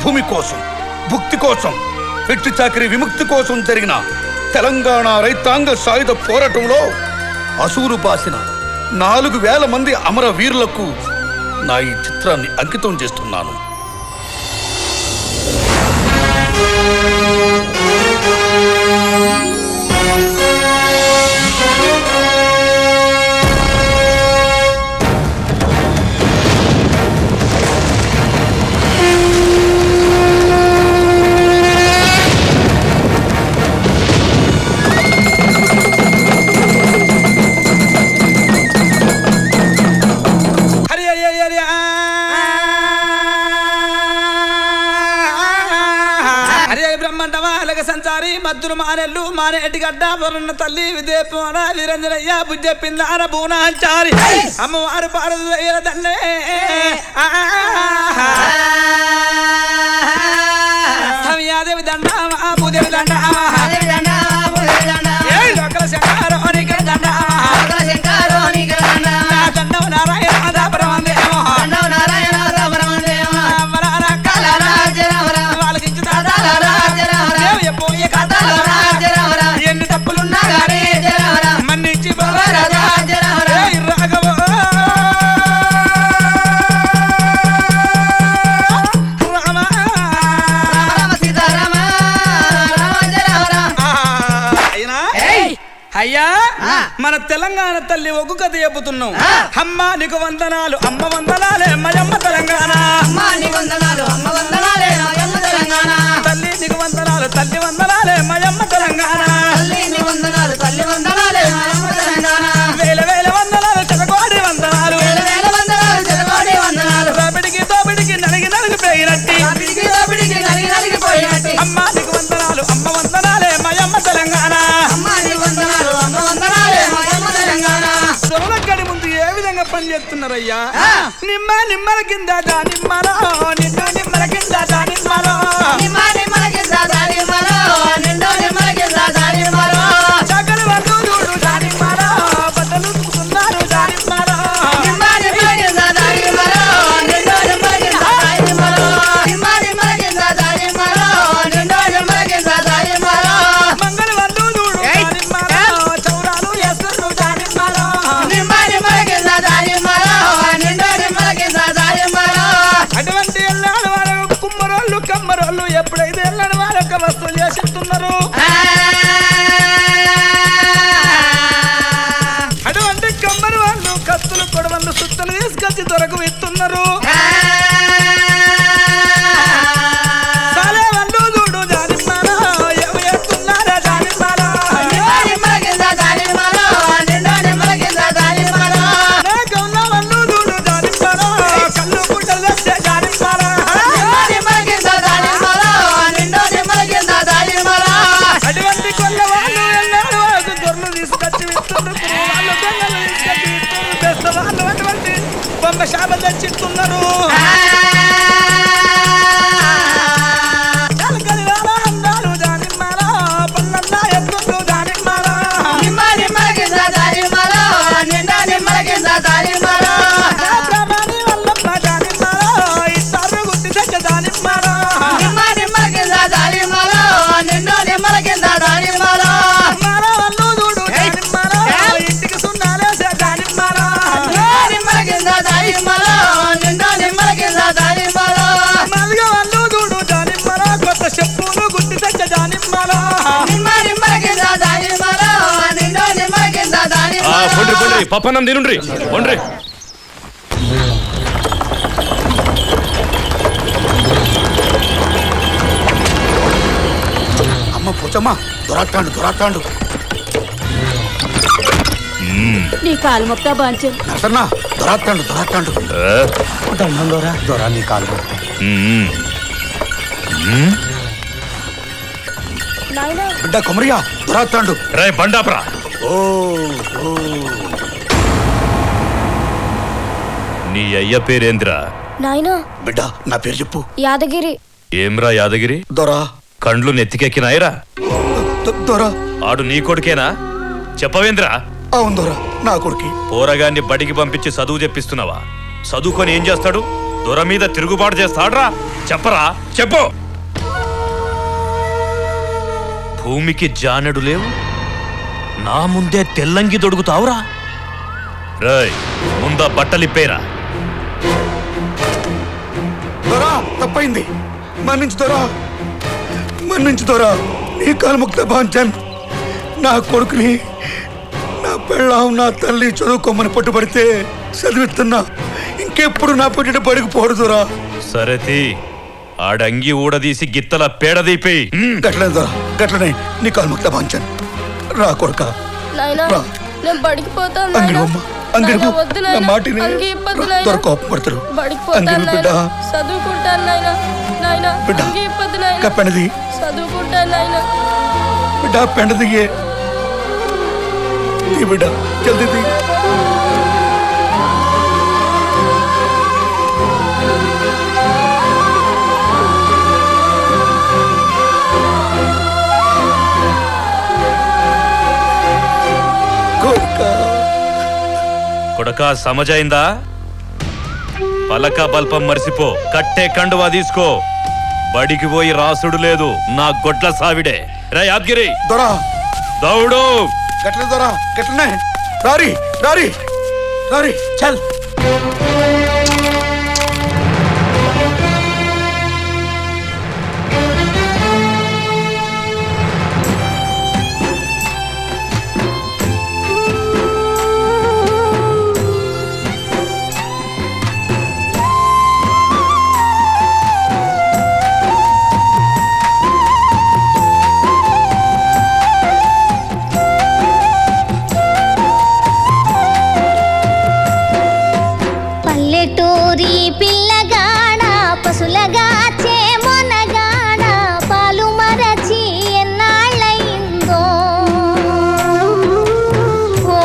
భూమి కోసం భుక్తి కోసం వెట్టి చాకరి విముక్తి కోసం జరిగిన తెలంగాణ రైతాంగ సాయుధ పోరాటంలో అసూరు బాసిన నాలుగు వేల మంది అమర వీరులకు నా ఈ చిత్రాన్ని అంకితం చేస్తున్నాను హరి హరి హరి హరి ఆ. హరి హరి బ్రహ్మండమా అలగ సంచారి మద్దులు మానెల్లు మానేటి గడ్డ వరుణ తల్లి విదేపోన వీరంజనయ్య బుజ్జ పిల్లార బూనాచారి అమ్మవారు పాడదు దండే సమయాదేవి దండ భూదేవి దండ ఏ లోకల శంకరోనికి దండ నా దండం నారాయణ దాపరమందేమో అమరార కాలాల వాళ్ళకి ఇచ్చిన దేవయ్య పోయే కథాల ఎన్ని తప్పులున్నా గానీ మన్నించి పోరాదా ఏయ్ రాఘవ రామ అయినా అయ్యా మన తెలంగాణ తల్లి ఒగ్గు కథ చెబుతున్నాం అమ్మ నీకు వందనాలు అమ్మ వందనాలే మయమ్మ తెలంగాణ తల్లి నీకు వందనాలు తల్లి వందనాలే మయమ్మ తెలంగాణ వేల వేల వందనాలు చెలకోడి వందనాలు రాబడికి దోబడికి నలిగి నలిగి పేగినట్టి అమ్మ నీకు వందనాలు అమ్మ వందనాలే మయమ్మ తెలంగాణ దొరలక్కడి ముందు ఏ విధంగా పని చేస్తున్నారయ్యా నిమ్మ నిమ్మల కింద నిమ్మలో నిన్ను నిమ్మల కింద నిమ్మలో చక్కని వాళ్ళు చూడు దానిమ్మలో బట్టలు ఉతుకుతున్నారు దానిమ్మలో మంగళ వాళ్ళు చూడు దానిమ్మలో చౌరాలు వేస్తున్నారు దానిమ్మలో అటువంటి ఎల్లాడు వాళ్ళకు కుమ్మరోళ్ళు కమ్మరోళ్ళు ఎప్పుడైతే ఎల్లాడు వాళ్ళొక్క వస్తువులు చేసిస్తున్నారు అటువంటి కమ్మరి వాళ్ళు కత్తులు కొడవళ్ళు సుత్తలు తీసుకొచ్చి దొరకు ఇస్తున్నారు సాలే వాళ్ళు చూడు దానిమ్మలో ఎవ ఎత్తున్నారా దానిమ్మలో లేక ఉన్న వాళ్ళు చూడు దానిమ్మలో కళ్ళు గుడ్డలు తెచ్చే దానిమ్మలో అటువంటి కొల్ల వాళ్ళు ఎల్లాడు వాళ్ళకు గొర్రెలు తీసుకొచ్చి ఇస్తున్నారు వాళ్ళు గొర్రెలు తీసుకొచ్చి ఇస్తున్నారు బెస్త వాళ్ళు అటువంటి బొమ్మ శాప తెచ్చిస్తున్నారు కలకలి వాళ్ళ అందాలు దానిమ్మలో పల్లన్నా ఎత్తులు దానిమ్మలో బ్రహ్మని వల్లమ్మ దానిమ్మలో ఇస్తారు గుర్తి తెచ్చ దానిమ్మలో మరో వాళ్ళు చూడు దానిమ్మలో ఇంటికి సున్నాలేసే దానిమ్మలో మల్గ వాళ్ళు చూడు దానిమ్మలో కొత్త చెప్పులు గుర్తి తెచ్చ దానిమ్మలో ఆ, పొండ్రి పొండ్రి పప్పన్నం తినుండ్రి పొండ్రి అమ్మ పోచమ్మ దొరాటాండు దొరాటాండు నీ కాలు మొక్తా బాంచు నసన్నా దొరాటాండు దొరాటాండు ఆ, దండం దొరా దొరా నీ కాలు మ్మ్. నాయనా బిడ్డ కొమరియా దొరాటాండు రే బండాపరా ఓ ఓ నీ అయ్య పేరేంద్రా నాయనా బిడ్డ నా పేరు చెప్పు యాదగిరి ఏమ్రా యాదగిరి దొరా కండ్లు నెత్తికెక్కినాయిరా దొ- దొరా ఆడు నీ కొడుకేనా చెప్పవేంద్రా అవును దొరా నా కొడుకి పోరగాన్ని బడికి పంపించి చదువు చెప్పిస్తున్నావా చదువుకొని ఏం చేస్తాడు దొర మీద తిరుగుబాటు చేస్తాడ్రా చెప్పరా చెప్పు భూమికి జానెడు లేవు నా ముందే తెల్లంగి దొడుగుతావురా రేయ్ ముందా బట్టలిప్పేరా దొరా తప్పైంది మన్నించు దొరా మన్నించు దొరా నీ కాలుముక్త బాంచన్ నా కొడుకుని నా పెళ్ళాం నా తల్లి చదువుకోమని పట్టుబడితే చదివిస్తున్నా ఇంకెప్పుడు నా పుట్టిన బడికి పోడు దొరా సరేతి ఆడంగి ఊడదీసి గిత్తల పేడదీపేయి గట్లనే దొరా గట్లనే నీ కాలుముక్త బాంచన్ రా కొడుక నాయనా రా. నేను బడికి పోతాను అంగిడి నాయనా. అమ్మ అంగిడి నాయనా, వద్దు నా నాయనా. మాటిని అంగి ఇప్పొద్దు రా, నాయనా. దొర కోపం పడతారు బడికి పోతాను అంగిడి బిడ్డ నాయనా. చదువుకుంటాను నాయనా నాయనా బిడ్డ అంగి ఇప్పొద్దు నాయనా. కప్పెనది చదువుకుంటాను నాయనా బిడ్డ పెండ దిగే తీ బిడ్డ జల్దీ తీ కొడుకా కొడక సమజైందా పలక బల్పం మరిసిపో కట్టే కండువా తీసుకో బడికి పోయి రాసుడు లేదు నా గొడ్ల సావిడే రే యాద్గిరి దొరా దౌడు గట్ల దొరా గట్లనే రారి రారి రారి చల్ పల్లెటూరి పిల్లగాడ పశులగా చేమొనగాడ పాలు మరచి ఎన్నాళ్ళయిందో ఓ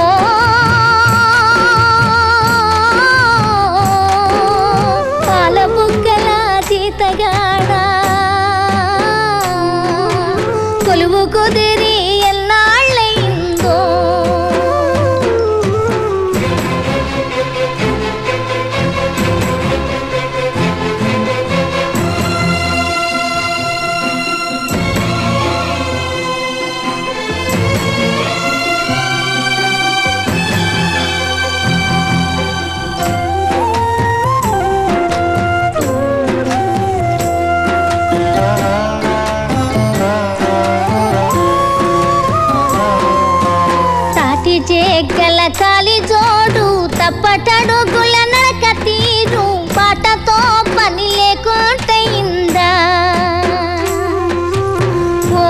పాల బుగ్గల జీతగాడ కొలువు కుదిరి ఎన్నాళ్ళయిందో తాటి జేగల కాలి జోడు తప్పటడుగుల నడక తీరు పాటతో పని లేకుంటే ఇందా ఓ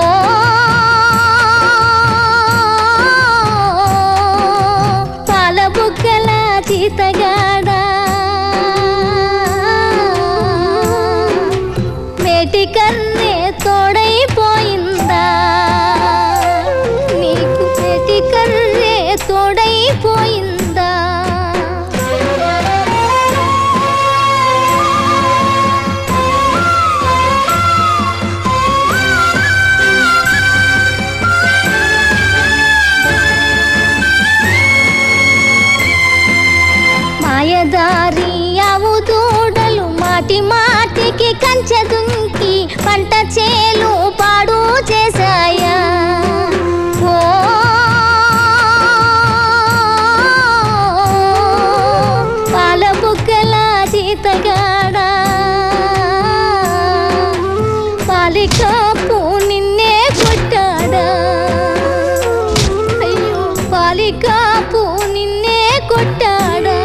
పాల బుగ్గల జీతగాడా మేటి కన్నే తోడైపోయిందా నీకు మేటి కన్నే తోడైపోయిందా మాయదారి ఆవు దూడలు మాటి మాటికి కంచె దుంకి పంట చేలు పాడు చేశాయా ఓ పాల బుగ్గల జీతగాడా పాలికాపు నిన్నే కొట్టాడా అయ్యో పాలికాపు నిన్నే కొట్టాడా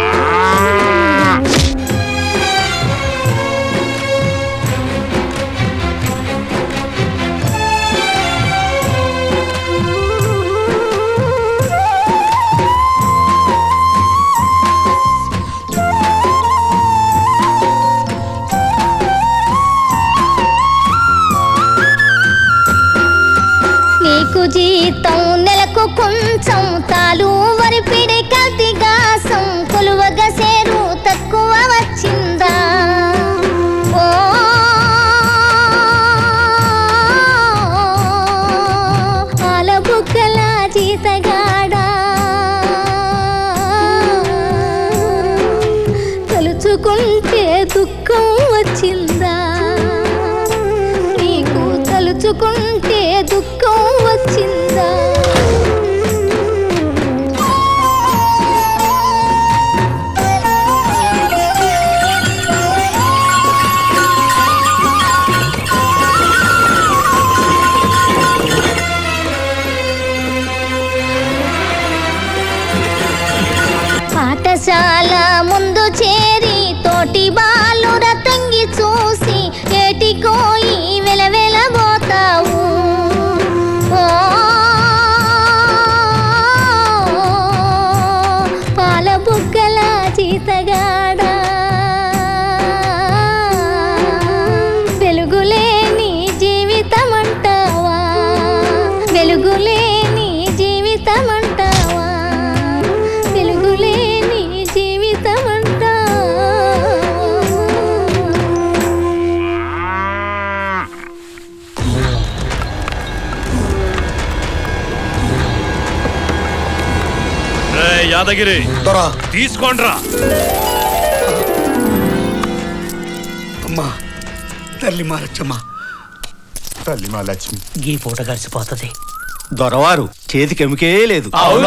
నీకు జీతం నెలకు కొంచెం తాలు వరిపిడి కల్తిగాసం కొలువగా సేరు తక్కువ వచ్చిందా ఓ పాల బుగ్గల జీతగాడా తలుచుకుంటే వచ్చిందా నీకు తలుచుకుంటే దుఃఖం వచ్చిందా పాఠశాల ముందు చేరి తోటి బాలు రతంగి చూసి ఏటికోయి వెలవెలబోతావు ఓ, పాల బుగ్గల జీతగాడా వెలుగులేని జీవితం అంటావా వెలుగులేని జీవితం అంటావా వెలుగులేని జీవితం అంటావా రే యాదగిరి దొరా తీసుకోండ్రా అమ్మా తల్లి మారచ్చమ్మా తల్లి మా లక్ష్మి గీ పూట గడిచిపోతుంది దొరవారు చేతికి ఎముకే లేదు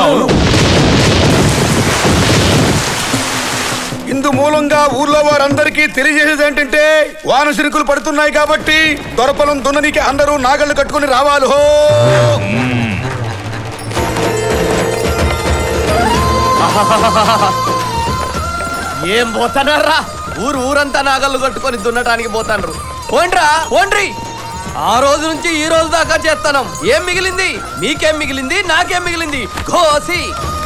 ఇందు మూలంగా ఊర్లో వారందరికీ తెలియజేసేది ఏంటంటే వాన సిరుకులు పడుతున్నాయి కాబట్టి దొరపలం దున్ననికి అందరూ నాగళ్ళు కట్టుకుని రావాలి హో ఏం పోతున్నారా ఊరు ఊరంతా నాగళ్ళు కట్టుకొని దున్నటానికి పోతాండ్రు పోండ్రా పోండ్రి ఆ రోజు నుంచి ఈ రోజు దాకా చేస్తాను ఏం మిగిలింది మీకేం మిగిలింది నాకేం మిగిలింది కోసి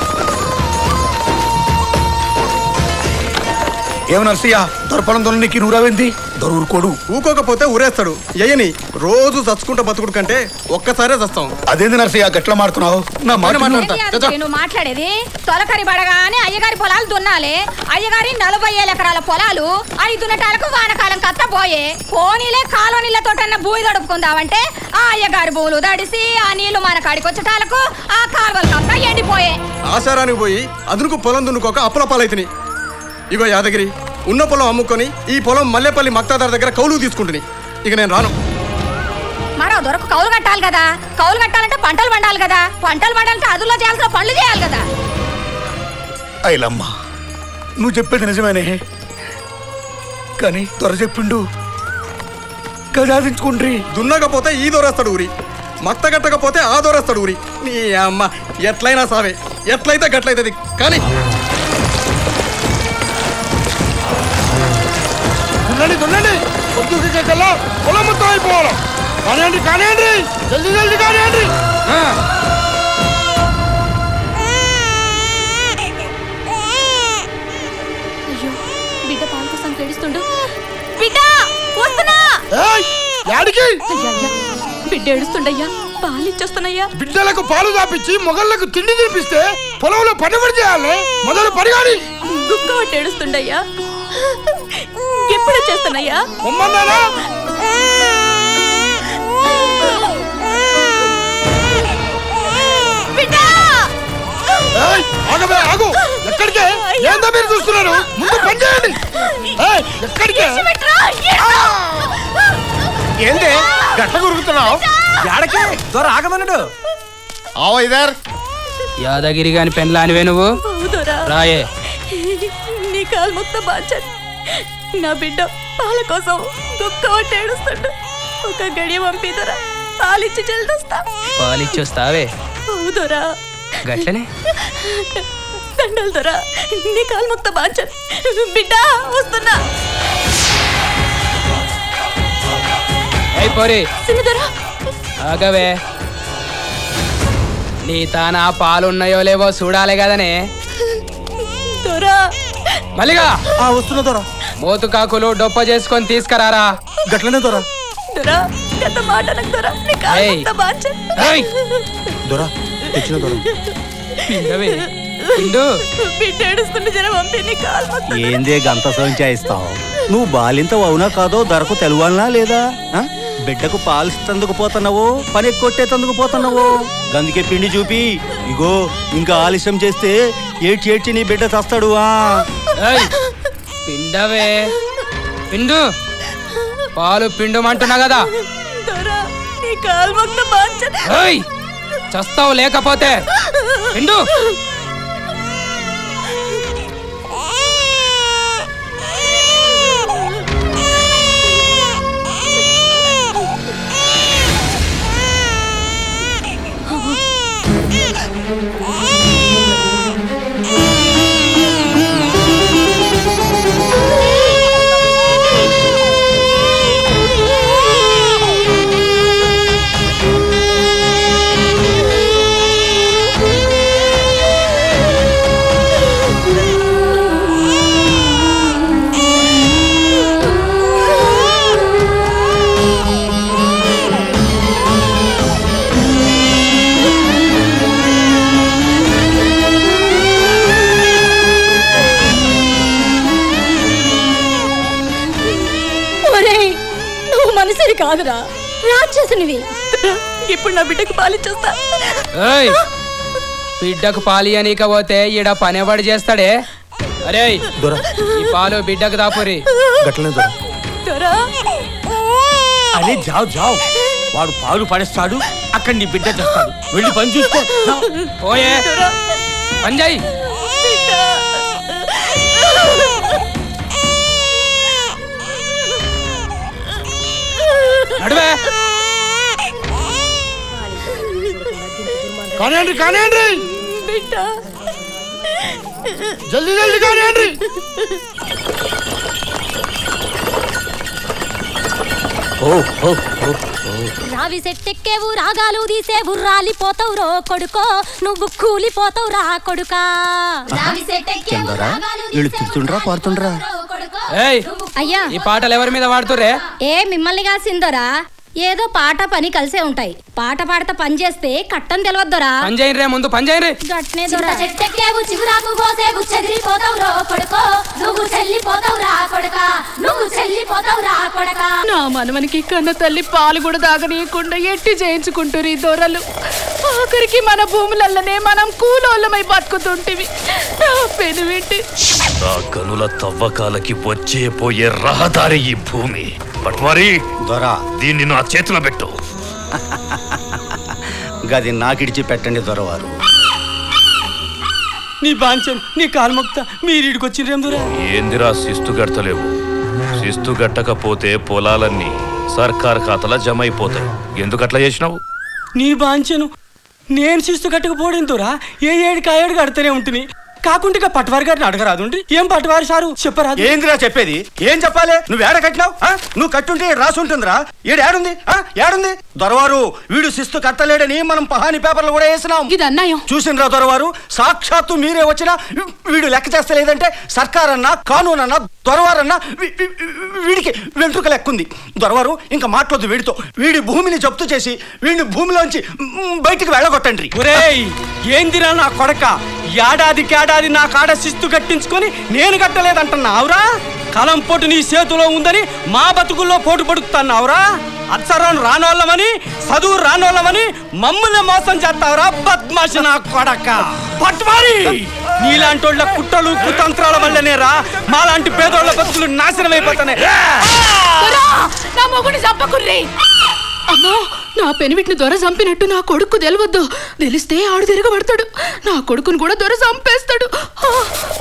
ఏమి నర్సయ్య దొరపలం దున్ననికి నూరావింది దొరూరుకోడు ఊకోకపోతే ఊరేస్తాడు ఎయ్యని రోజు చచ్చుకుంటా బతుకుడు కంటే ఒక్కసారే చస్తాం అదేంది నర్సయ్య గట్ల మారుతున్నావు నా మాట విను. మాట్లాడతా నువ్వు మాట్లాడేది తొలకరి పడగానే అయ్యగారి పొలాలు దున్నాలి అయ్యగారి నలభై ఏళ్ళ ఎకరాల పొలాలు అవి దున్నటాలకు వానకాలం కత్త పోయే పోనీలే కాలువనీళ్ళతోటన్న భూమి తడుపుకుందామంటే ఆ అయ్యగారి భూములు తడిసి ఆ నీళ్లు మన కాడికి వచ్చేటాలకు ఆ కాలువలు కత్త ఎండిపోయే ఆశారానికి పోయి అదునుకు పొలం దున్నుకోక అప్పుల పాలైతిని ఇగో యాదగిరి ఉన్న పొలం అమ్ముకొని ఈ పొలం మల్లెపల్లి మక్తాదార్ దగ్గర కౌలు తీసుకుంటుని ఇక నేను రాను మరో దొరకు కౌలు కట్టాలి కదా కౌలు కట్టాలంటే పంటలు పండాలి కదా పంటలు పండాలంటే అదుల్లో చేయాల్సిన పనులు చేయాలి కదా ఐలమ్మ నువ్వు చెప్పేది నిజమేనే కానీ త్వర చెప్పిండు గజాదించుకుండ్రి దున్నకపోతే ఈ దొరేస్తాడు ఊరి మక్త కట్టకపోతే ఆ దొరేస్తాడు ఊరి నీ అమ్మ ఎట్లయినా సావే ఎట్లయితే గట్లయితది కానీ దున్నండి దున్నండి పొద్దుకి కల్లా పొలం మొత్తం అయిపోవాలి కానివ్వండి కానివ్వండి జల్దీ జల్దీ కానివ్వండి అయ్యో బిడ్డ పాల కోసం ఏడుస్తుండు బిడ్డ వస్తున్నా ఏయ్, యాడికి అయ్యా అయ్యా బిడ్డ ఏడుస్తుండయ్యా పాలు ఇచ్చేస్తానయ్యా బిడ్డలకు పాలు దాపించి మొగళ్ళకు తిండి తినిపిస్తే పొలంలో పని పడి చేయాలి మొదలు పని కాని గుక్క పట్టి ఏడుస్తుండయ్యా ఎప్పుడు చేస్తానయ్యా పొమ్మన్నానా బిడ్డ ఏయ్, ఆగవే ఆగు ఎక్కడికే ఏందో మీరు చూస్తున్నారు ముందు పని చేయండి ఏయ్, ఎక్కడికే విడిచిపెట్టురా, ఏంది గట్ల గురుకుతున్నావు ఎడకి దొర ఆగమన్నాడు ఆవో ఇదర్ యాదగిరి గాని పెన్లానివే నువ్వు అవుదోరా రాయే నీ కాలు మొత్తం బాచాను నా బిడ్డ పాల కోసం కుక్క పట్టి ఏడుస్తుండు ఒక గడియ పంపిదరా పాలిచ్చి చెల్దొస్తా పాలిచ్చొస్తావే అవుదోరా గట్లనే దండలు దొరా నీ కాలు మొత్తం బాచాను బిడ్డ వస్తున్నా అయి పోరి సినిదరా ఆగవే నీ తాన పాలున్నాయో లేవో చూడాలి కదనే దొరా మల్లిగా వస్తున్నా దొర మోతు కాకులు డొప్ప చేసుకొని తీసుకురారా గట్లనే దొర దొరా ఎంత మాటలకు దొరా నీ కాలు ఏయ్. మొత్తం బాచాను ఏయ్, దొర తెచ్చిన దొర పిండవే పిండు బిడ్డ ఏడుస్తుంటే జర పంపి నీ కాలు మొత్తం ఏందే గంత సంచాయిస్తావు నువ్వు బాలింత అవునా కాదో ధరకు తెలవాలనా లేదా ఆ? బిడ్డకు పాలిస్తందుకు పోతున్నావు పని కొట్టేతందుకు పోతున్నావు గందుకే పిండి చూపి ఇగో ఇంకా ఆలస్యం చేస్తే ఏడ్చి ఏడ్చి నీ బిడ్డ చస్తాడు ఆ ఏయ్, పిండవే పిండు పాలు పిండుమంటున్నా కదా దొరా నీ కాలు మొక్త బాంచన్ ఏయ్ చస్తావు లేకపోతే పిండు ఒరేయ్ నువ్వు మనిషిని కాదురా రాక్షసునివి ఇప్పుడు నా బిడ్డకు పాలిచ్చేస్తా ఏయ్ బిడ్డకు పాలి అనీకపోతే ఈడ పనెవడు చేస్తాడే అరే ఈ పాలు బిడ్డకు దాపురి గట్లనే దొర దొరా అరే జావ్ జావ్ వాడు పాలు పడేస్తాడు అక్కడ నీ బిడ్డ చేస్తాడు వెళ్ళి పని చూసుకో పోయే పంజాయి నడువే కానివ్వండి కానివ్వండి బిడ్డ జల్దీ జల్దీ కానివ్వండి ఓ ఓ ఓ రావి సెట్టెక్కేవు రాగాలు తీసేవు రాలిపోతావు రో కొడుకో నువ్వు కూలిపోతావు రా కొడుకా రావి చందరా వీళ్ళు తిడుతుండ్రా పాడుతుండ్రా ఏయ్ అయ్యా ఈ పాటలు ఎవరి మీద వాడుతుర్రే ఏ మిమ్మల్ని కాసిందోరా ఏదో పాట పని కలిసే ఉంటాయి పాట పాడతా పని చేస్తే కట్టం తెలియద్దోరా పని చేయరే ముందు పని చేయరే గట్నే దొరా చెట్టెక్కేవు చిగురాకు కోసేవు చెదిరిపోతావు రో కొడుకో నువ్వు చెల్లిపోతావు రా కొడుకా నువ్వు చెల్లిపోతావు రా కొడుకా నా మనవనికి కన్న తల్లి పాలు కూడా దాగనీయకుండా ఎట్టి చేయించుకుంటారు ఈ దొరలు ఆఖరికి మన భూములల్లనే మనం కూలోళ్ళమై బతుకుతుంటివి నా పెనువింటి నా గనుల తవ్వకాలకి వచ్చే పోయే రహదారి ఈ భూమి పట్వారి దొరా దీన్ని నా చేతిలో పెట్టు గది నాకిడిచి పెట్టండి దొరవారు నీ బాంచన్ నీ కాల్మొక్త మీరు ఇడికొచ్చిండ్రేం దూరా ఏందిరా శిస్తు గడతలేవు శిస్తు గట్టకపోతే పొలాలన్నీ సర్కార్ ఖాతాలో జమ అయిపోతాయి ఎందుకు అట్లా చేసినావు నీ బాంచను నేను శిస్తు కట్టకపోవడం దూరా ఏ ఏడుకి ఆ ఏడుకి అడుతూనే ఉంటుంది కాకుంటే ఇక పట్వారి గారిని అడగరాదు ఏం పట్వారి సారు చెప్పరాదు ఏందిరా చెప్పేది ఏం చెప్పాలి నువ్వు ఏడ కట్టినావు ఆ? నువ్వు కట్టుంటే ఈడ రాసి ఉంటుందిరా ఈడు ఏడుంది ఆ? ఏడుంది దొరవారు వీడు శిస్తు కట్టలేడని మనం పహాని పేపర్లు కూడా వేసినాం ఇది అన్యాయం చూసిండ్రా దొరవారు సాక్షాత్తు మీరే వచ్చినా వీ- వీడు లెక్క చేస్తలేదంటే సర్కార్ అన్నా కానూన్ అన్నా దొరవారన్నా వీ- వీ- వీడికి వెంట్రుక లెక్కుంది దొరవారు ఇంకా మాట్లాడదు వీడితో వీడి భూమిని జప్తు చేసి వీడిని భూమిలోంచి మ్, బయటికి వెళ్ళగొట్టండి ఒరేయ్ ఏందిరా నా కొడక ఏడాదికి ఏడాది నా కాడ శిస్తు కట్టించుకొని నేను కట్టలేదంటున్నావురా కలం పొట్టు నీ చేతిలో ఉందని మా బతుకుల్లో పోటు పడుతున్నావురా అచ్చరం రానోళ్ళమని చదువు రానోళ్ళమని మమ్మల్ని మోసం చేస్తావురా బద్మాషి నా కొడక పట్టుమారి నీలాంటోళ్ళ కుట్రలు కుతంత్రాల వల్లనే రా మాలాంటి పేదోళ్ళ బతుకులు నాశనం అయిపోతున్నాయి దొరా నా మొగుని చంపకుర్రి అమ్మో నా పెనివిటిని దొర చంపినట్టు నా కొడుకు తెలియవద్దు తెలిస్తే ఆడు తిరగబడతాడు నా కొడుకును కూడా దొర చంపేస్తాడు ఆ!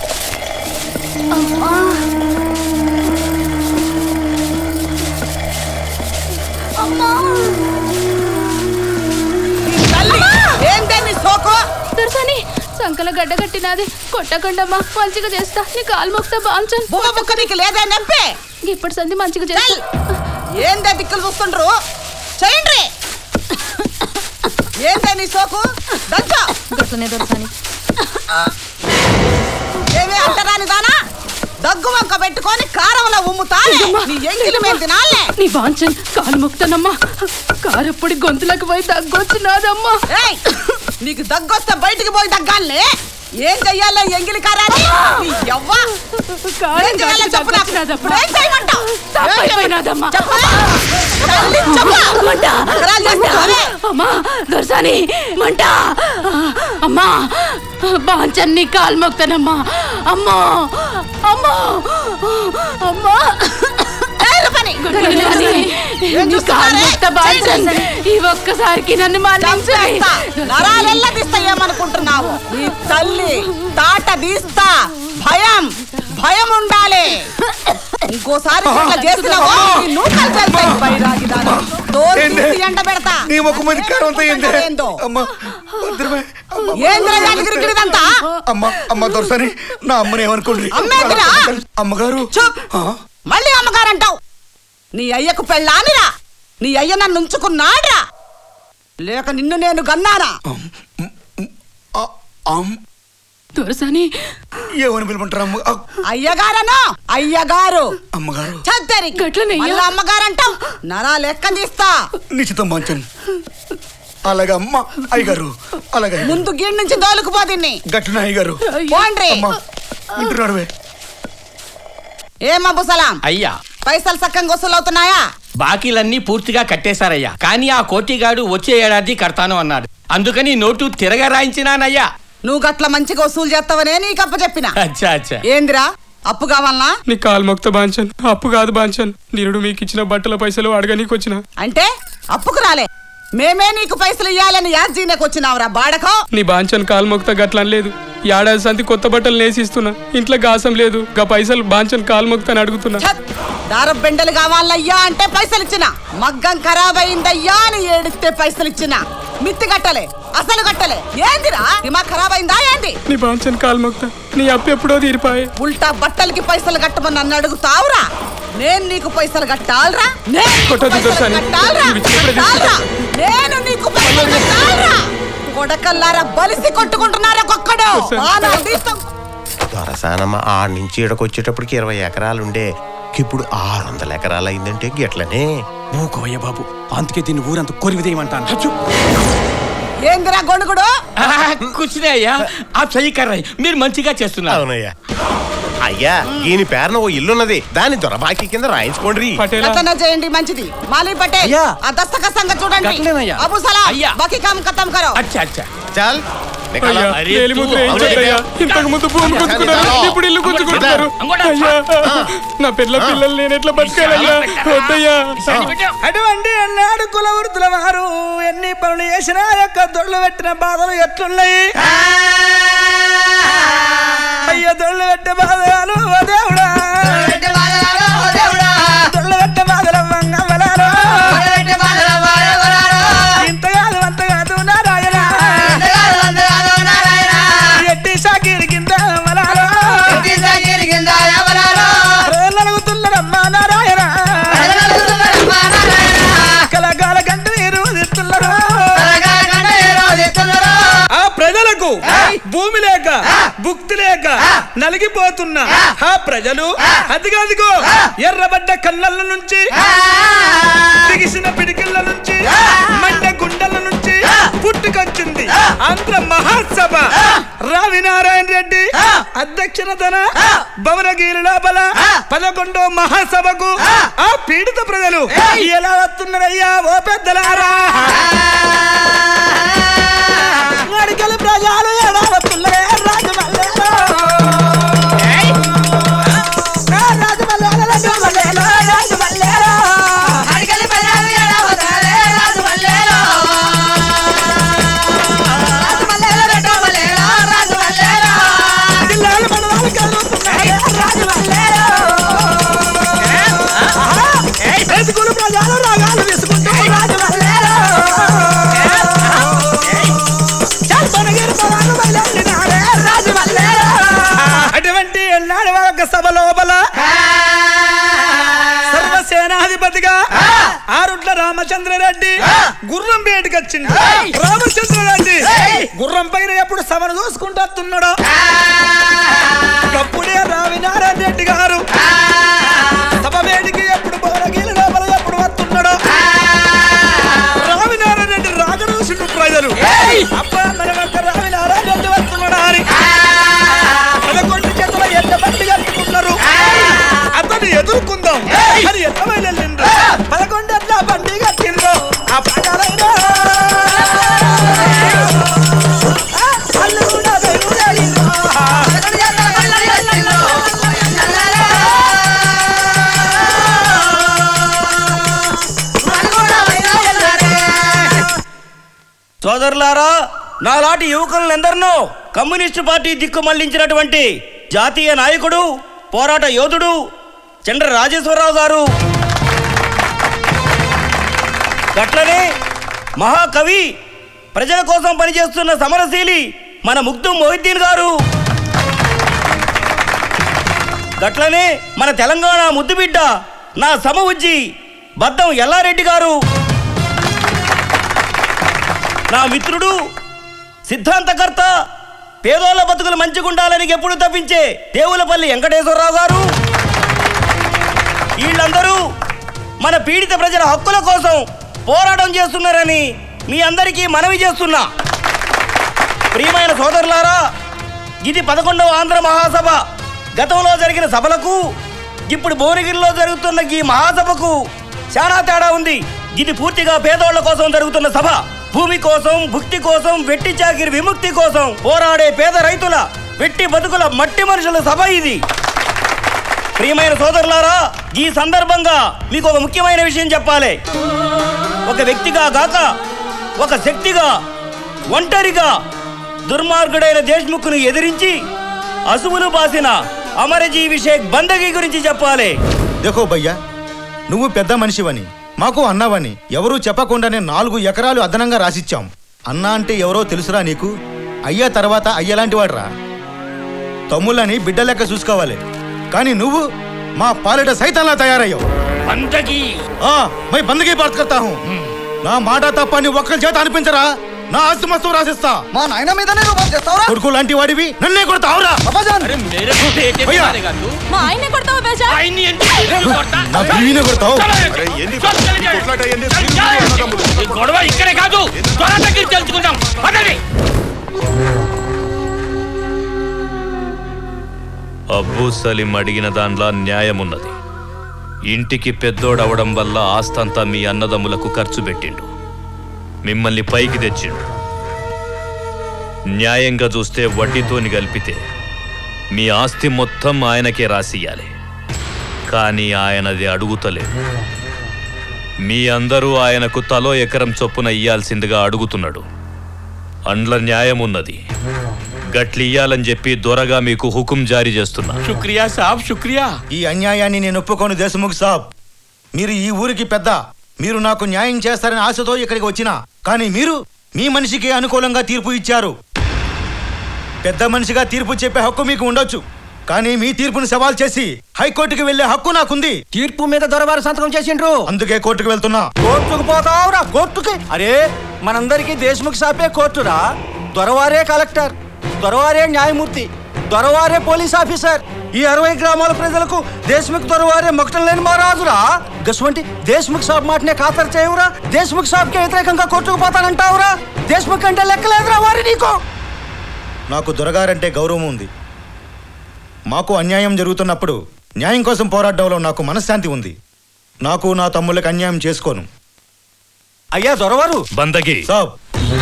ఏంటని సోకో దొరసాని సంకల గడ్డ కట్టినది కొట్టకండమ్మా మంచిగా చేస్తా నీ కాలు మొక్తా బాంచన్ బువ్వ బుక్క నీకు లేదా నొప్పి ఇప్పటి సంది మంచిగా చేస్తా ఏందే దిక్కులు చూస్తుండ్రు చేయండి ఏందే నీ సోకు దంచో గట్లనే దొరసాని ఏమి అంటరాని దానా దగ్గు వంక పెట్టుకొని కారంలో ఉమ్ముతానే నీ ఎంగిలి మేము తినాలే నీ వాంచన్ కాలు మొక్తానమ్మా కారప్పొడి గొంతులకు పోయి తగ్గొచ్చినాదమ్మా ఏయ్ నీకు దగ్గొస్తే బయటికి పోయి దగ్గాలే ఏం చెయ్యాలో ఎంగిలి కారాని నీ యవ్వ ఏం చేయాలో చెప్పు నాకు ఏం చేయమంటావు తప్పైపోయినాదమ్మా. చెప్పు తల్లి చెప్పు మంట నగరాలు చేసుకుంటావే? అమ్మా దొరసాని మంట అమ్మా బాంచన్ని కాలు మొక్తానమ్మా అమ్మా అమ్మా అమ్మా ఏయ్ రూపని ఈ ఒక్కసారికి నన్ను మన్నించండి నరాలెల్లా తీస్తాయేమనుకుంటున్నావు నీ తల్లి తాట తీస్తా భయం భయం ఉండాలి ఇంకోసారి ఇట్లా చేసినావో నీ నూకలు చెల్తాయి బైరాగి దానా. తోలు ఏంది? తీసి ఎండ పెడతా నీ ముఖం మీద కారంతో ఏంది ఏందో? అమ్మా భద్రమే ఏంద్రా యాదగిరిగిరిదంతా అమ్మ అమ్మ దొరసని నా అమ్మని ఏమనుకోండి అమ్మేందిరా? అమ్మగారు ఆ? మళ్ళీ అమ్మగారంటావు నీ అయ్యకు పెళ్ళానిరా నీ అయ్య నన్ను ఉంచుకున్నాడ్రా లేక నిన్ను నేను గన్నానా దొరసాని ఏమని పిలుపుంటారు అమ్మ ఆ, అయ్యగారను అయ్యగారు అమ్మగారు చద్దరి గట్లనయ్యా. మళ్ళీ అమ్మగారంటావు నరా లెక్క తీస్తా నిశ్చితం మంచన్ అలాగే అమ్మ అయ్యగారు అలాగే ముందు గిడి నుంచి దోలుకుపోదిన్ని గట్టిన అయ్యగారు పోండ్రి అమ్మ వింటున్నాడు ఏమబ్బు సలాం అయ్యా పైసలు సక్కంగా వసూలవుతున్నాయా బాకీలన్నీ పూర్తిగా కట్టేశారయ్యా కానీ ఆ కోటిగాడు వచ్చే ఏడాది కడతాను అన్నాడు అందుకని నోటు తిరగ రాయించినానయ్యా నువ్వు గట్ల మంచిగా వసూలు చేస్తావనే నీకు అప్ప చెప్పిన అచ్చా అచ్చా ఏందిరా అప్పు కావాలనా నీ కాలు మొక్త బాంచన్ అప్పు కాదు బాంచన్ నిరుడు మీకు ఇచ్చిన బట్టల పైసలు అడగనీకి వచ్చిన అంటే అప్పుకు రాలే మేమే నీకు పైసలు ఇవ్వాలని యాజీనకు వచ్చినావురా బాడకో నీ బాంచన్ కాలు మొక్త గట్ల లేదు ఏడాది సంతి కొత్త బట్టలు నేసిస్తున్నా ఇంట్లో గాసం లేదు గా పైసలు బాంచన్ కాలు మొక్త అని అడుగుతున్నా దార బెండలు కావాలయ్యా అంటే పైసలు ఇచ్చిన మగ్గం ఖరాబ్ అయిందయ్యా అని ఏడిస్తే పైసలు ఇచ్చిన మిత్తి కట్టలే అసలు కట్టలే ఏందిరా దిమా ఖరాబ్ అయిందా ఏంది నీ బాంచన్ కాలు మొక్త నీ అప్పు ఎప్పుడో తీరిపాయే ఉల్టా బట్టలకి పైసలు కట్టమని నన్ను అడుగుతావురా నేను నీకు పైసలు కట్టాలరా నేను నీకు కొట్టొద్దు పైసలు దొరసాని. కట్టాలరా? ఇవి చిన్నప్పుడే కట్టాలరా? నేను నీకు పైసలు కట్టాలరా కొడకల్లారా బలిసి కొట్టుకుంటున్నారా ఒక్కడు బాణాలు తీస్తాం దొరసానమ్మ ఆడ నుంచి ఈడకు వచ్చేటప్పటికి ఇరవై ఎకరాలు ఉండే ఇప్పుడు ఆరు వందల ఎకరాలు అయిందంటే గిట్లనే ఊకోయ్య బాబు అందుకే దీన్ని ఊరంతా కొరివిదేయమంటాను ఏందిరా గొడుగుడు కూర్చునే అయ్యా ఆ చెయ్యి కర్రయ్య మీరు మంచిగా చేస్తున్నారు అవునయ్యా అయ్యా దీని పేరున ఓ ఇల్లున్నది దాని దొరబాకి కింద రాయించుకోండి రచన చేయండి మంచిది మాలి పటేల్ అయ్యా. ఆ దస్తకసంగా చూడండి గట్లేనయ్యా. అబు సలాం అయ్యా. బాకీ కామ్ ఖతం కరో అచ్చా అచ్చా చాల్ అయ్యా, వేలి ముద్ర వేయించండి అయ్యా. ఇంతకు ముందు భూమి గుంజుకున్నారు ఇప్పుడు ఇల్లు గుంజుకుంటున్నారు అయ్యా నా పిల్ల పిల్లలు నేను ఎట్లా బతకాలయ్యా వద్దయ్యా అటువంటి ఎన్నాడు కుల వృద్ధుల వారు ఎన్ని పనులు చేసినా యొక్క దొడ్లు పెట్టిన బాధలు ఎట్లున్నాయి అయ్యో దొడ్లు పెట్టే బాధలు ఓ దేవుడా దొడ్లు పెట్టే బాధలు మంగళాలు ఇంత కాదు అంత కాదు నారాయణ ఎట్టి సాకిరి కింద వలాలు రేళ్ళనుగుతున్నడమ్మా నారాయణ కలకాల గంట నీరు దిస్తున్నారు ఆ ప్రజలకు భూమి లేక భుక్తి లేక నలిగిపోతున్న ఆ ప్రజలు అదిగదిగో ఎర్రబడ్డ కళ్ళల నుంచి బిగిసిన పిడికిళ్ళ నుంచి మండ గుండెల నుంచి పుట్టుకొచ్చింది ఆంధ్ర మహాసభ రావి నారాయణ రెడ్డి అధ్యక్షతన భవనగిరి లోపల పదకొండో మహాసభకు ఆ పీడిత ప్రజలు ఎలా వస్తున్నారయ్యా ఓ పెద్దలారా అడిగల ప్రజలు ఎలా వస్తున్నారే రాజు మల్లేలో. ఆ రాజు మల్లేలో, రాజు మల్లేలో, రాజు మల్లేలో. జిల్లాల మండలాలు కదులుతున్నారే రాజు మల్లేలో. ఎదుగులు ప్రజలు రాగాలు తీసుకుంటూ రాజు మల్లేలో. చల్పనగిరి పొలాలు బయలుదేరినారే రాజు మల్లేలో. అటువంటి ఎన్నాడు ఒక సభ లోపల సర్వసేనాధిపతిగా ఆరుట్ల రామచంద్రరెడ్డి గుర్రం బయటకు వచ్చింది రామచంద్రరెడ్డి గుర్రం పైన ఎప్పుడు సభను చూసుకుంటూ వస్తున్నాడో అప్పుడే రావినారాయణ రెడ్డి గారు సభ వేడికి ఎప్పుడు భువనగిరి లోపల ఎప్పుడు వస్తున్నాడో రావినారాయణ రెడ్డి రాగరూసుడు ప్రజలు అబ్బా మన ఒక్క రావినారాయణ రెడ్డి వస్తున్నాడా అని పదకొండు చేతుల ఎట్ల బండి కట్టుకున్నారు అతన్ని ఎదుర్కొందాం అని ఎట్ల వెళ్ళిండ్రు పదకొండు ఎట్ల బండి కట్టిండ్రు ఆ ప్రజలైనా అల్లు కూడా వెలువడిండ్రు. సోదరులారా నాలాంటి యువకులందరినో కమ్యూనిస్టు పార్టీ దిక్కు మళ్లించినటువంటి జాతీయ నాయకుడు పోరాట యోధుడు చంద్ర రాజేశ్వరరావు గారు గట్లనే మహాకవి ప్రజల కోసం పనిచేస్తున్న సమరశీలి మన ముగ్ధు మొహిద్దీన్ గారు గట్లనే మన తెలంగాణ ముద్దుబిడ్డ నా సమ ఉజ్జి బద్దం ఎల్లారెడ్డి గారు నా మిత్రుడు సిద్ధాంతకర్త పేదోళ్ళ బతుకులు మంచిగుండాలని ఎప్పుడు తప్పించే దేవులపల్లి వెంకటేశ్వరరావు గారు వీళ్ళందరూ మన పీడిత ప్రజల హక్కుల కోసం పోరాటం చేస్తున్నారని మీ అందరికీ మనవి చేస్తున్నా ప్రియమైన సోదరులారా ఇది పదకొండవ ఆంధ్ర మహాసభ గతంలో జరిగిన సభలకు ఇప్పుడు భువనగిరిలో జరుగుతున్న ఈ మహాసభకు చాలా తేడా ఉంది ఇది పూర్తిగా పేదోళ్ల కోసం జరుగుతున్న సభ భూమి కోసం భుక్తి కోసం వెట్టి చాకిరి విముక్తి కోసం పోరాడే పేద రైతుల వెట్టి బతుకుల మట్టి మనుషుల సభ ఇది ప్రియమైన సోదరులారా ఈ సందర్భంగా మీకు ఒక ముఖ్యమైన విషయం చెప్పాలి ఒక వ్యక్తిగా గాక ఒక శక్తిగా ఒంటరిగా దుర్మార్గుడైన దేశ్ముఖ్ను ఎదిరించి అసువులు బాసిన అమరజీవి షేక్ బందగి గురించి చెప్పాలి దేఖో భయ్యా నువ్వు పెద్ద మనిషివని మాకు అన్నావని ఎవరూ చెప్పకుండానే నాలుగు ఎకరాలు అదనంగా రాసిచ్చాం అన్న అంటే ఎవరో తెలుసురా నీకు అయ్యా తర్వాత అయ్యలాంటి వాడురా తమ్ముళ్ళని బిడ్డ లెక్క చూసుకోవాలి కానీ నువ్వు మా పాలిట సైతంలా తయారయ్యావు బందగి ఆ, మై బందగి బాత్ కర్తా హూ నా మాట తప్ప నీ ఒక్కరి చేత అనిపించరా నా ఆస్తి మొత్తం రాసిస్తా మా నాయన మీదనే రూపం చేస్తావురా కొడుకు లాంటి వాడివి నన్నే కొడతావురా భయ్యా, మా ఆయన్ని కొడతావా బేజా నా బీవీనే కొడతావు గొడవ ఇక్కడే కాదు త్వర దగ్గర తెలుసుకుందాం పదండి అబ్బూ సలీం అడిగిన దాంట్లో న్యాయమున్నది ఇంటికి పెద్దోడవడం వల్ల ఆస్తంతా మీ అన్నదమ్ములకు ఖర్చు పెట్టిండు మిమ్మల్ని పైకి తెచ్చిండు న్యాయంగా చూస్తే వడ్డీతోని కలిపితే మీ ఆస్తి మొత్తం ఆయనకే రాసియ్యాలి కానీ ఆయనది అడుగుతలేదు మీ అందరూ ఆయనకు తలో ఎకరం చొప్పున ఇయ్యాల్సిందిగా అడుగుతున్నాడు అండ్ల న్యాయమున్నది గట్లి ఇయ్యాలని చెప్పి దొరగా మీకు హుకుం జారీ చేస్తున్నా శుక్రియా సాబ్ శుక్రియా ఈ అన్యాయాన్ని నేను ఒప్పుకోను దేశముఖ్ సాబ్ మీరు ఈ ఊరికి పెద్ద మీరు నాకు న్యాయం చేస్తారని ఆశతో ఇక్కడికి వచ్చినా కానీ మీరు మీ మనిషికి అనుకూలంగా తీర్పు ఇచ్చారు పెద్ద మనిషిగా తీర్పు చెప్పే హక్కు మీకు ఉండొచ్చు కానీ మీ తీర్పును సవాల్ చేసి హైకోర్టుకి వెళ్లే హక్కు నాకుంది తీర్పు మీద దొరవారు సంతకం చేసిండ్రు అందుకే కోర్టుకు వెళ్తున్నా కోర్టుకు పోతావురా కోర్టుకి అరే మనందరికీ దేశముఖ్ సాపే కోర్టురా దొరవారే కలెక్టర్ దొరవారే న్యాయమూర్తి దొరవారే పోలీస్ ఆఫీసర్ ఈ అరవై గ్రామాల ప్రజలకు దేశముఖ్ దొరవారే మొక్కటం లేని మహారాజురా గసువంటి దేశముఖ్ సాబ్ మాటనే ఖాతరు చేయవురా దేశముఖ్ సాబ్కే వ్యతిరేకంగా కోర్టుకు పోతానంటావురా దేశముఖ్ అంటే లెక్కలేదురా వారి నీకు నాకు దొరగారంటే గౌరవం ఉంది మాకు అన్యాయం జరుగుతున్నప్పుడు న్యాయం కోసం పోరాడడంలో నాకు మనశ్శాంతి ఉంది నాకు నా తమ్ముళ్ళకి అన్యాయం చేసుకోను అయ్యా దొరవారు బందగి సాబ్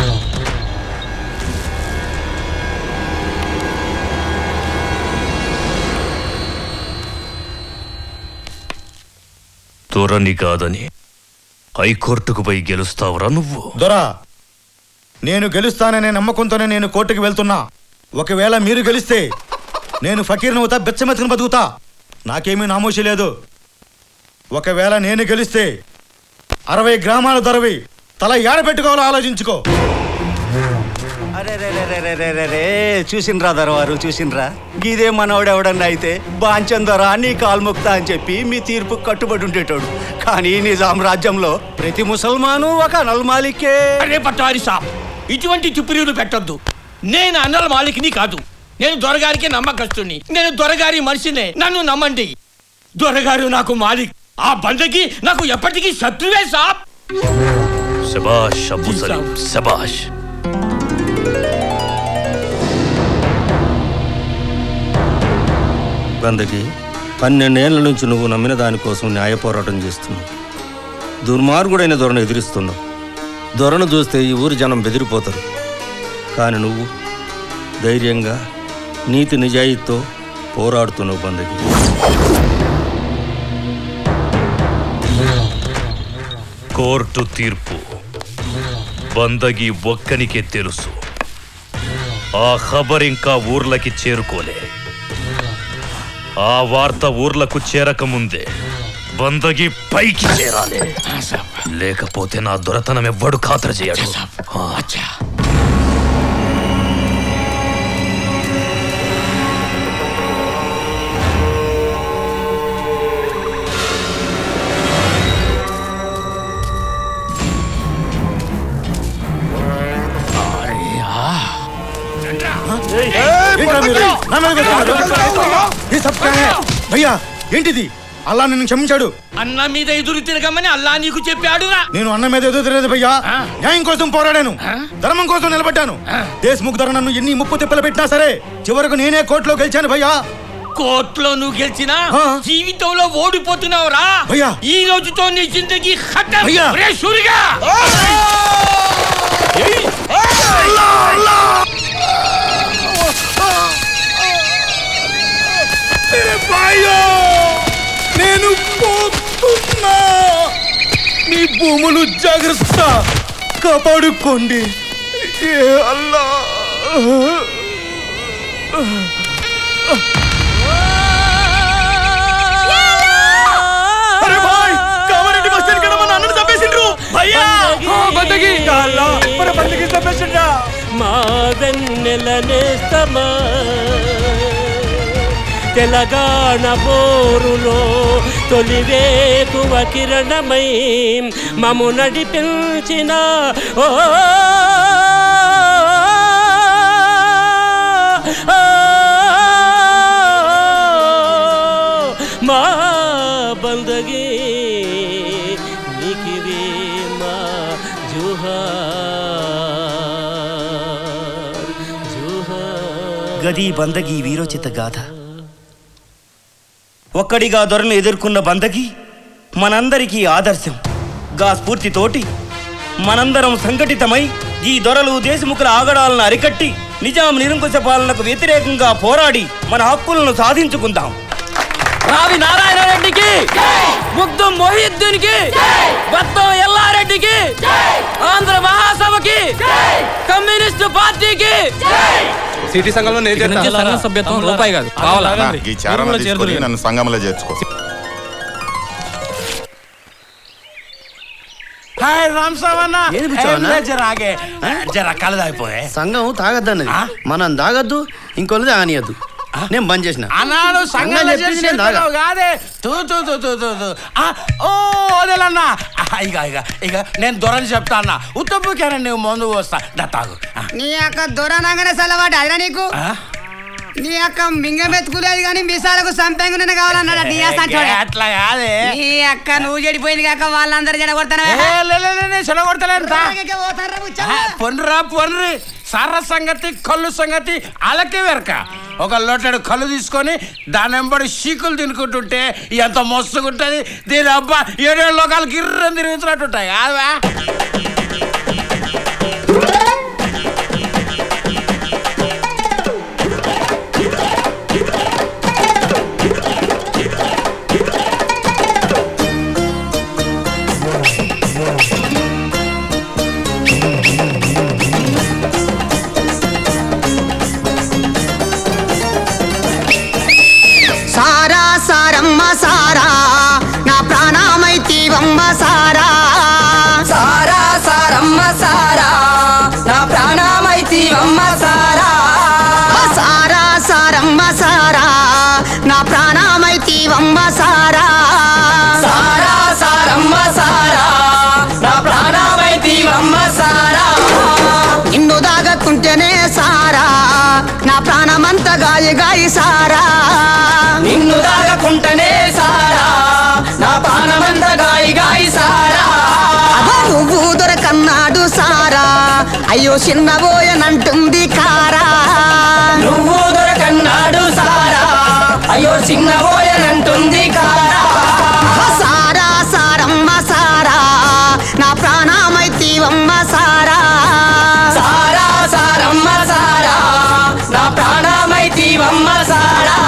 దొరని కాదని హైకోర్టుకు పోయి గెలుస్తావురా నువ్వు దొరా నేను గెలుస్తాననే నమ్మకంతోనే నేను కోర్టుకు వెళ్తున్నా ఒకవేళ మీరు గెలిస్తే నేను ఫకీర్ను అవుతా బెచ్చమెత్తుకుని బతుకుతా నాకేమీ నామోషి లేదు ఒకవేళ నేను గెలిస్తే అరవై గ్రామాల దొరవి తల ఏడ పెట్టుకోవాలో ఆలోచించుకో అరే రే రే రే రే రే రే రే చూసిండ్రా దొరవారు చూసిండ్రా గీదే మనోడు ఎవడన్నా అయితే బాంచం దొర నీ కాల్ముక్తా అని చెప్పి మీ తీర్పు కట్టుబడి ఉండేటోడు కానీ నిజాం రాజ్యంలో ప్రతి ముసల్మాను ఒక నల్మాలికే అరే పట్టారి సాబ్ ఇటువంటి చుప్పిరీలు పెట్టొద్దు నేను అన్నల మాలికిని కాదు నేను దొరగారికి నమ్మకస్తుని నేను దొరగారి మనిషినే నన్ను నమ్మండి దొరగారు నాకు మాలిక్ ఆ బందకి నాకు ఎప్పటికీ శత్రువే సాబ్ శబాష్ అబ్బు సలీం శబాష్ బందకి పన్నెండేళ్ల నుంచి నువ్వు నమ్మిన దానికోసం న్యాయ పోరాటం చేస్తున్నావు దుర్మార్గుడైన దొరను ఎదిరిస్తున్నావు దొరను చూస్తే ఈ ఊరి జనం బెదిరిపోతారు కానీ నువ్వు ధైర్యంగా నీతి నిజాయితీతో పోరాడుతున్నావు బందకి కోర్టు తీర్పు బందగి ఒక్కనికే తెలుసు ఆ ఖబర్ ఇంకా ఊర్లకి చేరుకోలే ఆ వార్త ఊర్లకు చేరకముందే బందగి పైకి చేరాలి లేకపోతే నా దొరతనం ఎవ్వడు ఖాతరు చేయడు ఆ. ఏంట్రా మీరు? నా మీద కొడుతున్నారు? ये सब क्या है? భయ్యా ఏంటిది అల్లా నిన్ను క్షమించాడు అన్న మీద ఎదురు తిరగమని అల్లా నీకు చెప్పాడురా నేను అన్న మీద ఎదురు తిరగదు భయ్యా న్యాయం కోసం పోరాడాను ధర్మం కోసం నిలబడ్డాను దేశముఖ్ ధర నన్ను ఎన్ని ముప్పు తిప్పలు పెట్టినా సరే చివరకు నేనే కోర్టులో గెలిచాను భయ్యా కోర్టులో నువ్వు గెలిచినా జీవితంలో ఓడిపోతున్నావురా భయ్యా. ఈ రోజుతో నీ జిందగీ ఖతం భయ్యా. రే సూరిగా నేను పోతున్నా మీ భూములు జాగ్రత్త కాపాడుకోండి ఏ అల్లా అరే భాయ్ కామారెడ్డి బస్ స్టాండ్ కడ మన అన్నను చంపేసిండ్రు భయ్యా బందగి మన బందగి చంపేసిండ్రా మా వెన్నెల నేస్తమా తెలంగాణ బోరులో తొలివేకువ కిరణమై మము నడిపించిన ఓ మా బందగి నీకివే మా జుహార్ జుహార్ గది బందగి వీరోచిత గాథ ఒక్కడిగా దొరను ఎదుర్కొన్న బందగి మనందరికీ ఆదర్శం గా స్ఫూర్తితోటి మనందరం సంఘటితమై ఈ దొరలు దేశముఖుల ఆగడాలను అరికట్టి నిజాం నిరంకుశ పాలనకు వ్యతిరేకంగా పోరాడి మన హక్కులను సాధించుకుందాం రావి నారాయణ రెడ్డికి ముగ్ధు మొహిద్దీన్కి బత్తం ఎల్లారెడ్డికి ఆంధ్ర మహాసభకి కమ్యూనిస్టు పార్టీకి సిటీ సంఘంలో నేను ఇక నుంచి సంఘం సభ్యత్వం రూపాయి కాదు. కావాలా? ఈ చారణ తీసుకొని నన్ను సంఘంలో చేర్చుకో హాయ్ రామ్ సావన్న ఏది కూర్చోవన్నా? జరాగే జర కలదాయిపోయే సంఘం తాగద్దన్నది మనం తాగద్దు ఇంకొకరిది ఆనియద్దు నేను బంద్ చేసిన అన్నాడు సంఘం సంఘంలో చెప్పింది చేసి నేను తాగా. చెప్పినావు కాదే తూ తూ తూ తూ తూ తూ ఆ, ఓ వదలన్నా ఆ, ఇక ఇక ఇక నేను దొరని చెప్తా అన్న ఉత్తప్పుకేనా నువ్వు ముందు వస్తా దా తాగు ఆ. నీ యొక్క దొరనంగానే సలవాటు అదిరా నీకు నీ యొక్క మింగ మెతుకులేదు కానీ మిసాలకు సంపెంగునే కావాలన్నాడు నీ అసంటోడే. అట్లా కాదే నీ అక్క నువ్వు చెడిపోయింది కాక వాళ్ళందరూ చెడగొడతానే ఏ, లే, లే, లే, లే, చెడగొడతలేను తా. పొన్రా పొన్రి సర్ర సంగతి కళ్ళు సంగతి అలకే వెరక ఒక లోటడు కళ్ళు తీసుకొని దాని వెంబడి చీకులు తినుకుంటుంటే ఎంత మస్తుగుంటది దీని అబ్బా ఏడేళ్ళ లోకాలు గిర్రం తిరుగుతున్నట్టుంటాయి కాదా సారా సారమ్మ సారా నా ప్రాణమైతీవమ్మ సారా సారా సారమ్మ సారా నా ప్రాణమైతీవమ్మ సారా సారా సారమ్మ సారా నా ప్రాణమైతీవమ్మ సారా సారా సారమ్మ సారా నా ప్రాణమైతీవమ్మ సారా నిన్ను దాగకుంటేనే సారా నా ప్రాణమంతా గాయ గాయ సారా నిన్ను దాగకుంటేనే సారా నా ప్రాణమంతా గాయ గాయ సారా నువ్వు దొరకన్నాడు సారా అయ్యో చిన్నబోయనంటుంది కారా నువ్వు దొరకన్నాడు సారా అయ్యో చిన్నబోయనంటుంది కారా సారా సారమ్మ సారా నా ప్రాణమైతీవమ్మ సారా సారా సారమ్మ సారా నా ప్రాణమైతీవమ్మ సారా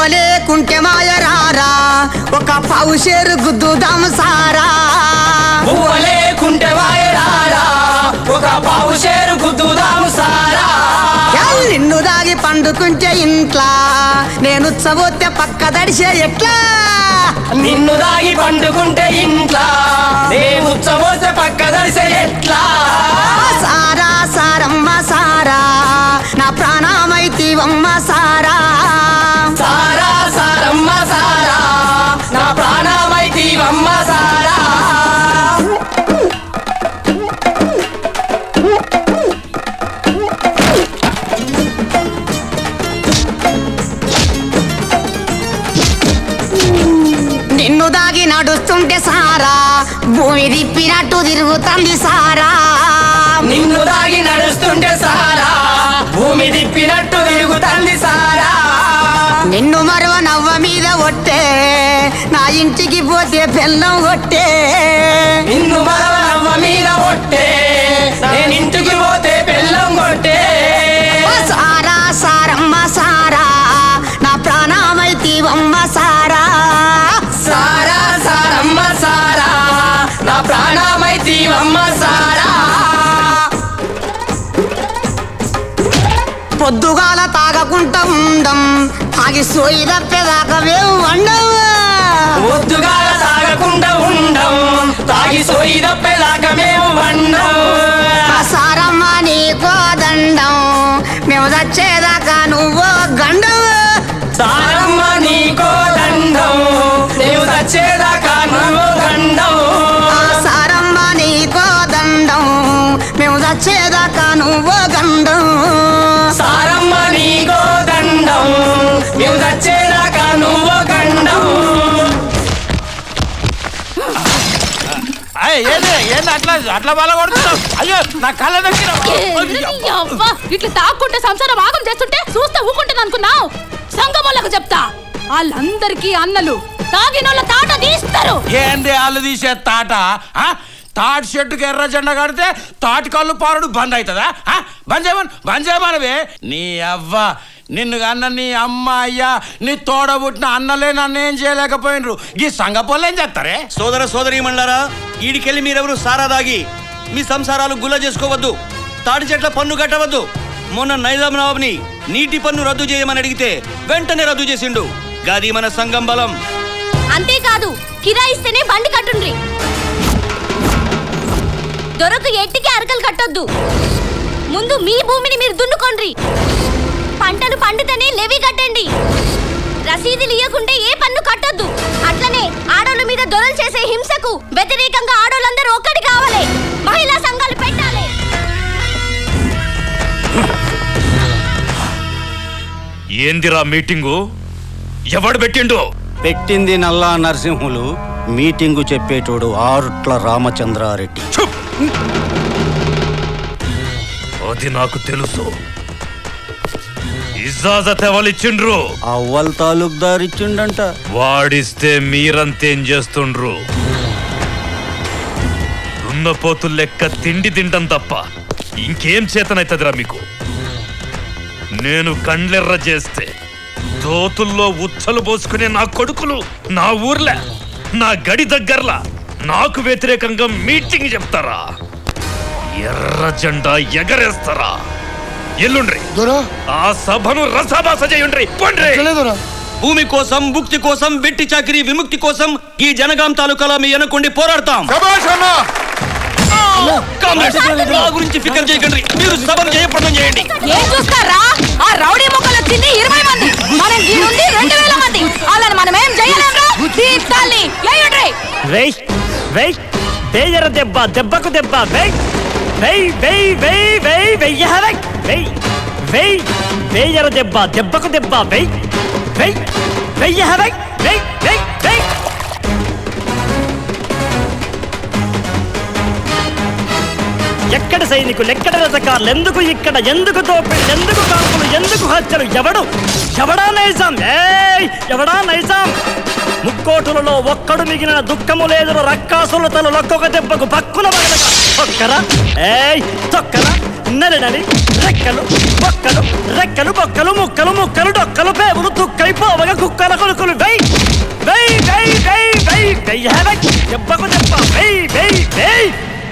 లేకుంటే మాయరారా ఒక పౌషేరు గుద్దుదాం సారా లేకుంటే వాయరారా ఒక పావు షేరు గుద్దుదాము సారా ఎల్ నిన్ను దాగి పండుకుంటే ఇంట్లా నేను చబోతే పక్క దడిసే ఎట్లా నిన్ను దాగి పండుకుంటే ఇంట్లా నేను ఉచ్చబోతే పక్క దరిసే ఎట్లా సారా సారమ్మ సారా నా ప్రాణమైతివమ్మ సారా సారా సారమ్మ సారా నా ప్రాణమైతీవమ్మ సారా నిన్ను దాగి నడుస్తుంటే సారా భూమి తిప్పినట్టు తిరుగుతుంది సారా నిన్ను దాగి నడుస్తుంటే సారా భూమి తిప్పినట్టు తిరుగుతుంది సారా నిన్ను మరవ నవ్వ మీద ఒట్టే నా ఇంటికి పోతే బెల్లం కొట్టే నిన్ను మరవ నవ్వ మీద ఒట్టే నేను ఇంటికి పోతే బెల్లం కొట్టే ఓ సారా సారమ్మ సారా నా ప్రాణమైతివమ్మ సారా సారా సారమ్మ సారా నా ప్రాణమైతీవమ్మ సారా పొద్దుగాల తాగకుంటా ఉండం తాగి సోయి తప్పేదాకా మేము వండం పొద్దుగాల తాగకుండా ఉండం తాగి సోయి తప్పేదాకా మేము వండం ఆ సారమ్మ నీకో దండం మేము చచ్చేదాకా నువ్వు గండం సారమ్మ నీకో దండం నీవు చచ్చేదాకా నువ్వు దండం ఆ సారమ్మ నీకో దండం మేము చచ్చేదాకా నువ్వు గండం సారమ్మ నీకో దండం నీవు చచ్చేదాకా నువ్వు గండం ఏంది ఏంది అట్లా అట్లా బాల కొడుతున్నావు అయ్యో నా కళ్ళ దగ్గర అవ్వా, ఇట్లా తాక్కుంటే సంసారం ఆగం చేస్తుంటే చూస్తే ఊకుంటుంది అనుకున్నావు సంగమోళ్ళకు చెప్తా వాళ్ళందరికీ అన్నలు తాగినోళ్ళ తాట తీస్తారు ఏంది వాళ్ళు తీసే తాట ఆ? తాటి చెట్టుకి ఎర్ర జెండా కడితే తాటి కళ్ళు పారుడు బంద్ అవుతుందా ఆ? బంద్ చేయమని బంద్ చేయమనవే నీ అవ్వ నిన్ను కన్న నీ అమ్మ అయ్యా నీ తోడబుట్టిన అన్నలే నన్ను ఏం చేయలేకపోయినరు ఈ సంగ ఏం చేస్తారే సోదర సోదరీమణులారా ఈడికెళ్ళి మీరెవరు సారా దాగి మీ సంసారాలు గుల్ల చేసుకోవద్దు తాటి చెట్ల పన్ను కట్టవద్దు మొన్న నైజాం నవాబ్ని నీటి పన్ను రద్దు చేయమని అడిగితే వెంటనే రద్దు చేసిండు గది మన సంఘం బలం అంతేకాదు కిరాయిస్తేనే బండి కట్టుండ్రి దొరకు ఎట్టికి అరకలు కట్టొద్దు ముందు మీ భూమిని మీరు దున్నుకోండ్రి పంటలు పండితేనే లెవి కట్టండి రసీదులు ఇవ్వకుంటే ఏ పన్ను కట్టొద్దు అట్లనే ఆడోళ్ళ మీద దొరలు చేసే హింసకు వ్యతిరేకంగా ఆడోళ్ళందరూ ఒక్కటి కావాలి మహిళా సంఘాలు పెట్టాలి ఏందిరా మీటింగు ఎవడు పెట్టిండు పెట్టింది నల్లా నరసింహులు మీటింగు చెప్పేటోడు ఆరుట్ల రామచంద్రారెడ్డి అది నాకు తెలుసు ఇజాజత్ ఎవరిచ్చిండ్రు అవ్వల్ తాలూక్దార్ ఇచ్చిండంట వాడిస్తే మీరంతేం చేస్తుండ్రు దున్నపోతు లెక్క తిండి తింటం తప్ప ఇంకేం చేతనైతదిరా మీకు నేను కండ్లెర్ర చేస్తే దోతుల్లో ఉచ్చలు పోసుకునే నా కొడుకులు నా ఊర్లే నా గడి దగ్గర్లా నాకు వ్యతిరేకంగా మీటింగ్ చెప్తారా ఎర్ర జెండా ఎగరేస్తారా ఎల్లుండ్రి ఆ సభను రసభాస చేయుండ్రి పొండ్రి భూమి కోసం ముక్తి కోసం వెట్టి చాకిరి విముక్తి కోసం ఈ జనగాం తాలూకాలో మీ అనుకోండి పోరాడతాం కామ్రేడ్స్, నా గురించి ఫికర్ చేయకండి మీరు సభను జయప్రదం చేయండి ఏం చూస్తారా ఆ రౌడీ మొక్కలు వచ్చింది ఇరవై మంది మనం ఈ నుండి రెండు వేల మంది వాళ్ళని మనం ఏం చేయలేము తీర్థాల్ని ఏయుడ్రి వెయ్ వెయ్ వేయర దెబ్బ దెబ్బకు దెబ్బ వెయ్ వెయ్ వెయ్ వెయ్ వెయ్ వెయ్య వెయ్ వెయ్ వెయ్ వేయర దెబ్బ దెబ్బకు దెబ్బ వెయ్ వెయ్ వెయ్య వెయ్ వెయ్ వెయ్ వెయ్ ఎక్కడ సైనికులు ఎక్కడ రథకాలు ఎందుకు ఇక్కడ ఎందుకు తోపిడి ఎందుకు కాపులు ఎందుకు హత్యలు ఎవడు ఎవడా నైజాం ఏయ్ ఎవడా నైజాం ముక్కోటులలో ఒక్కడు మిగిలిన దుఃఖము లేదు రక్కాసుల తలలొక్కొక్క దెబ్బకు పక్కున మగలగా తొక్కరా ఏయ్ తొక్కరా నలి నలి రెక్కలు బొక్కలు రెక్కలు బొక్కలు ముక్కలు ముక్కలు డొక్కలు పేవులు తుక్కైపోవగా కుక్కల కొలుకులు వెయ్ వెయ్ వెయ్ వెయ్ వెయ్ వెయ్ హెవై దెబ్బకు దెబ్బ వెయ్ వెయ్ వెయ్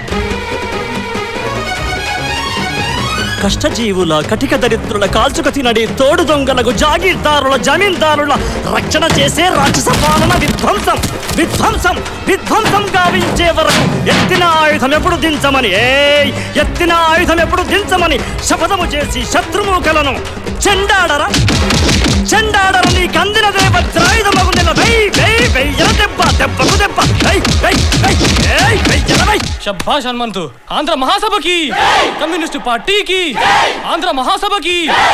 కష్టజీవుల కటిక దరిద్రుల కాల్చుక తినడి తోడు దొంగలకు జాగీర్దారుల జమీందారుల రక్షణ చేసే రాక్షస పాలన విధ్వంసం విధ్వంసం విధ్వంసం గావించే వరకు ఎత్తిన ఆయుధం ఎప్పుడు దించమని ఏ ఎత్తిన ఆయుధం ఎప్పుడు దించమని శపథము చేసి శత్రుమూకలను చెండాడరా చెండాడర నీ కందిన దేవ త్రాయుధమగు నిల వెయ్ వెయ్ వెయ్యల దెబ్బ దెబ్బకు దెబ్బ వెయ్ వెయ్ వెయ్ ఏయ్ వెయ్యల వెయ్ శభాష్ హనుమంతు ఆంధ్ర మహాసభకి కమ్యూనిస్టు పార్టీకి ఆంధ్ర మహాసభకి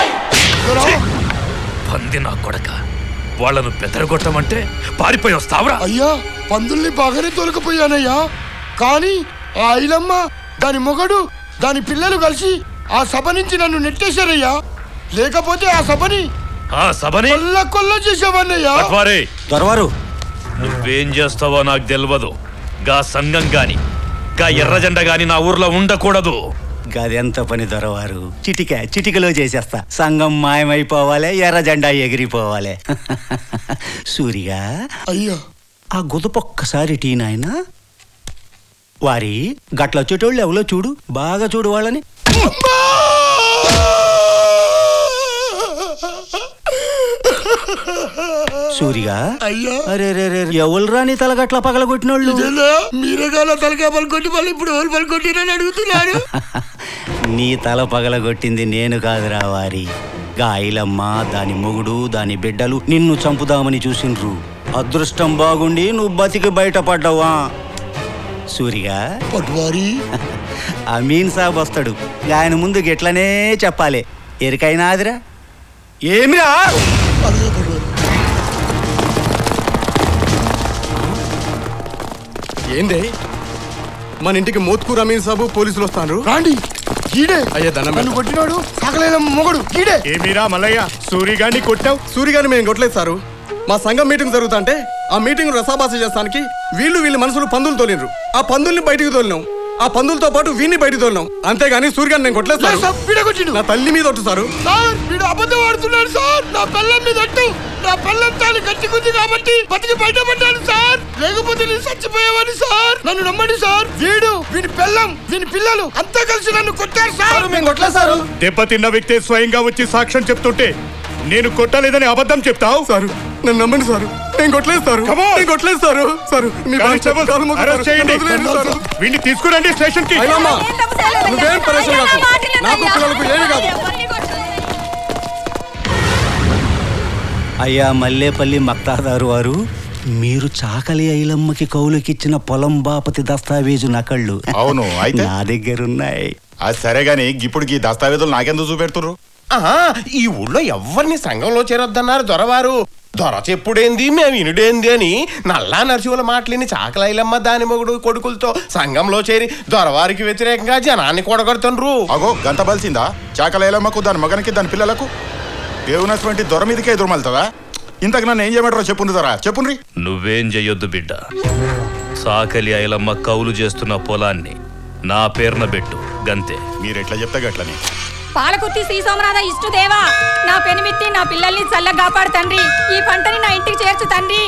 పంది నా కొడక వాళ్ళను బెదరగొట్టమంటే పారిపోయి వస్తావురా అయ్యా పందుల్ని బాగానే తొలకపోయానయ్యా కానీ ఆ ఐలమ్మ దాని మొగడు దాని పిల్లలు కలిసి ఆ సభ నుంచి నన్ను నెట్టేశారయ్యా లేకపోతే ఆ సభని ఆ సభని కొల్ల కొల్ల చేసేవాడినయ్యా పట్వారే దొరవారు నువ్వేం చేస్తావో నాకు తెలియదు గా సంఘం గాని గా ఎర్ర జెండా గాని నా ఊర్లో ఉండకూడదు గదెంత పని దొరవారు చిటిక చిటికలో చేసేస్తా సంఘం మాయమైపోవాలి ఎర్ర జెండా ఎగిరిపోవాలి సూరిగా అయ్యా ఆ గుదపొక్కసారి టీ నాయన వారి గట్ల వచ్చేటోళ్ళు ఎవరో చూడు బాగా చూడు వాళ్ళని సూరిగా అయ్యా అరే రే రే ఎవరు రాని తలగట్ల పగలగొట్టినోళ్ళు ఇదేనా మీరే కాల తలకాయ పలుకొట్టి మళ్ళీ ఇప్పుడు ఎవరు పలుకొట్టిరని అడుగుతున్నారు నీ తల పగలగొట్టింది నేను కాదురా వారి గాయలమ్మ దాని మొగుడు దాని బిడ్డలు నిన్ను చంపుదామని చూసిండ్రు అదృష్టం బాగుండి నువ్వు బతికి బయటపడ్డావా సూరిగా పట్వారి అమీన్ సాబ్ వస్తాడు ఆయన ముందు గిట్లనే చెప్పాలి ఎరికైనా అదిరా ఏమిరా ఏందే మన ఇంటికి మోత్కూర్ అమీన్ సాబు పోలీసులు వస్తాను రాండి గీడే అయ్యా దండం నన్ను కొట్టినాడు సాకలేన మొగడు గీడే ఏమీరా మల్లయ్య సూరిగాని కొట్టావు సూరిగాని మేము కొట్టలేదు సారు మా సంఘం మీటింగ్ జరుగుతా అంటే ఆ మీటింగ్ రసాభాస చేస్తానికి వీళ్ళు వీళ్ళ మనసులు పందులు తోలినరు ఆ పందుల్ని బయటికి తోలినాం ఆ పందులతో పాటు వీడిని బయటికి తోలినాం అంతేగాని సూర్యగాని నేను కొట్టలేదు లేదు సారు సార్, వీడగొట్టిండు. నా తల్లి మీద ఒట్టు సారు సార్ వీడు అబద్ధం ఆడుతున్నాడు సార్ నా పిల్లం మీద ఒట్టు నా పిల్లం తాను కట్టుకుంది కాబట్టి బతికి బయటపడ్డాను సార్ లేకపోతే నేను చచ్చిపోయేవాడిని సార్ నన్ను నమ్మండి సార్ వీడు వీని పిల్లం వీని పిల్లలు అంతా కలిసి నన్ను కొట్టారు సార్ మేము కొట్టలేదు సారు దెబ్బతిన్న వ్యక్తి స్వయంగా వచ్చి సాక్ష్యం చెప్తుంటే నేను కొట్టలేదని అబద్ధం చెప్తావు సారు నన్ను నమ్మండి సారు నేను కొట్టలేదు సారు నేను కొట్టలేదు సారు సారు మీ కానిస్టేబుల్, కాలు మొక్కుతారు. అరెస్ట్ చేయండి. నన్ను వదిలేయండి సారు. వీడిని తీసుకురండి స్టేషన్ కి అయ్యమ్మ, నువ్వేం పరేషాన్ కాకు నాకు పిల్లలకు ఏమి కాదు అయ్యా మల్లేపల్లి మక్తాదారు వారు మీరు చాకలి ఐలమ్మకి కౌలుకిచ్చిన పొలం బాపతి దస్తావేజు నకళ్ళు అవును, అయితే? నా దగ్గరున్నాయి అది సరే గాని ఇప్పుడు ఈ దస్తావేజులు నాకెందుకు చూపెడుతుర్రు ఆహా, ఈ ఊళ్ళో ఎవరిని సంఘంలో చేరొద్దన్నారు దొరవారు దొర చెప్పుడేంది మేము వినుడేంది అని నల్లా నరసింహుల మాటలిని చాకలైలమ్మ దాని మొగుడు కొడుకులతో సంఘంలో చేరి దొరవారికి వ్యతిరేకంగా జనాన్ని కొడగొడుతుండ్రు అగో గంత బలిసిందా చాకలేలమ్మకు దాని మగనికి దాని పిల్లలకు దేవునటువంటి దొర మీదకే ఎదురుమలుతుందా ఇంతకు నన్ను ఏం చేయమంటారో చెప్పుండ్రు దొర చెప్పుండ్రి నువ్వేం చెయ్యొద్దు బిడ్డ సాకలి ఐలమ్మ కౌలు చేస్తున్న పొలాన్ని నా పేరున పెట్టు గంతే మీరెట్లా చెప్తే గట్లని పాలకుర్తి శ్రీ సోమనాథ ఇష్టుదేవా నా పెనిమిత్తి నా పిల్లల్ని చల్లగా కాపాడు తండ్రి ఈ పంటని నా ఇంటికి చేర్చు తండ్రి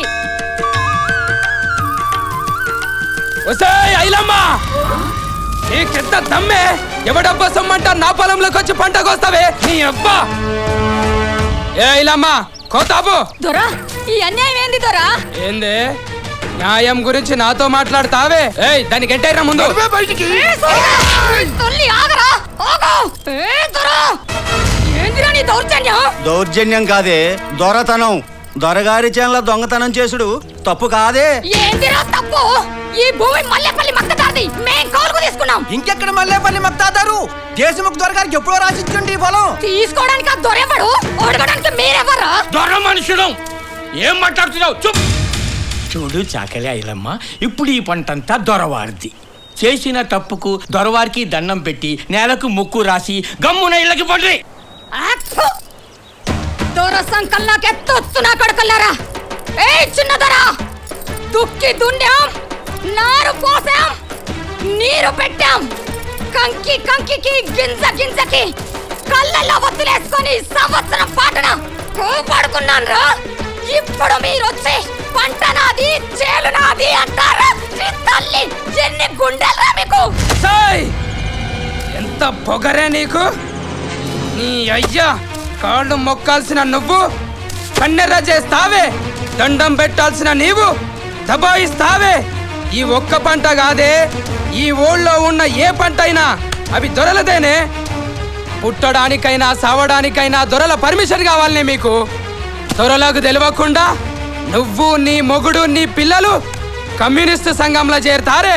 ఒసేయ్ ఐలమ్మ నీకెంత దమ్మే ఎవడబ్బా సొమ్మంట నా పొలంలోకి వచ్చి పంట కోస్తావే నీ అబ్బా ఏ ఐలమ్మ కోతాపు దొరా ఈ అన్యాయం ఏంది దొరా ఏంది న్యాయం గురించి నాతో మాట్లాడతావే ఏయ్ దానికి ఎంటైరా ముందు ఏ సోదరా! తల్లి ఆగరా ఆగు ఏ దొరా ఏందిరా నీ దౌర్జన్యం దౌర్జన్యం కాదే దొరతనం దొరగారి చేనుల దొంగతనం చేసుడు తప్పు కాదే ఏందిరా తప్పు ఈ భూమి మల్లెపల్లి మక్కదాది మేం కౌలుకు తీసుకున్నాం ఇంకెక్కడ మల్లేపల్లి మక్తాదారు దేశముఖ్ దొరగారికి ఎప్పుడో రాసిచ్చండి ఈ పొలం తీసుకోవడానికి ఆ దొరెవడు ఓడగడానికి మీరెవరా దొర మనుషులు ఏం మాట్లాడుతున్నావు చూప్ చూడు చాకలి ఐలమ్మ ఇప్పుడు ఈ పంటంతా దొరవారిది చేసిన తప్పుకు దొరవారికి దండం పెట్టి నేలకు ముక్కు రాసి గమ్మున ఇళ్ళకి పండ్రి దొర సంకల్లాకే తొత్తు నా కొడుకులారా ఏ చిన్నదరా దుక్కి దుండాం నారు పోసాం నీరు పెట్టాం కంకి కంకికి గింజ గింజకి కళ్ళల్లో వత్తులేసుకొని సంవత్సరం పాటన కోపడుకున్నాను రా ఇప్పుడు మీరు వచ్చి పంట నాది చేలు నాది అంటారా నీ తల్లి ఎన్ని గుండెలరా మీకు సాయ్ ఎంత పొగరే నీకు నీ అయ్యా కాళ్ళు మొక్కాల్సిన నువ్వు కన్నెర్ర చేస్తావే దండం పెట్టాల్సిన నీవు దబాయిస్తావే ఈ ఒక్క పంట కాదే ఈ ఊళ్ళో ఉన్న ఏ పంట అయినా అవి దొరలదేనే పుట్టడానికైనా సావడానికైనా దొరల పర్మిషన్ కావాలనే మీకు దొరలకు తెలియకుండా నువ్వు నీ మొగుడు నీ పిల్లలు కమ్యూనిస్టు సంఘంలో చేరతారే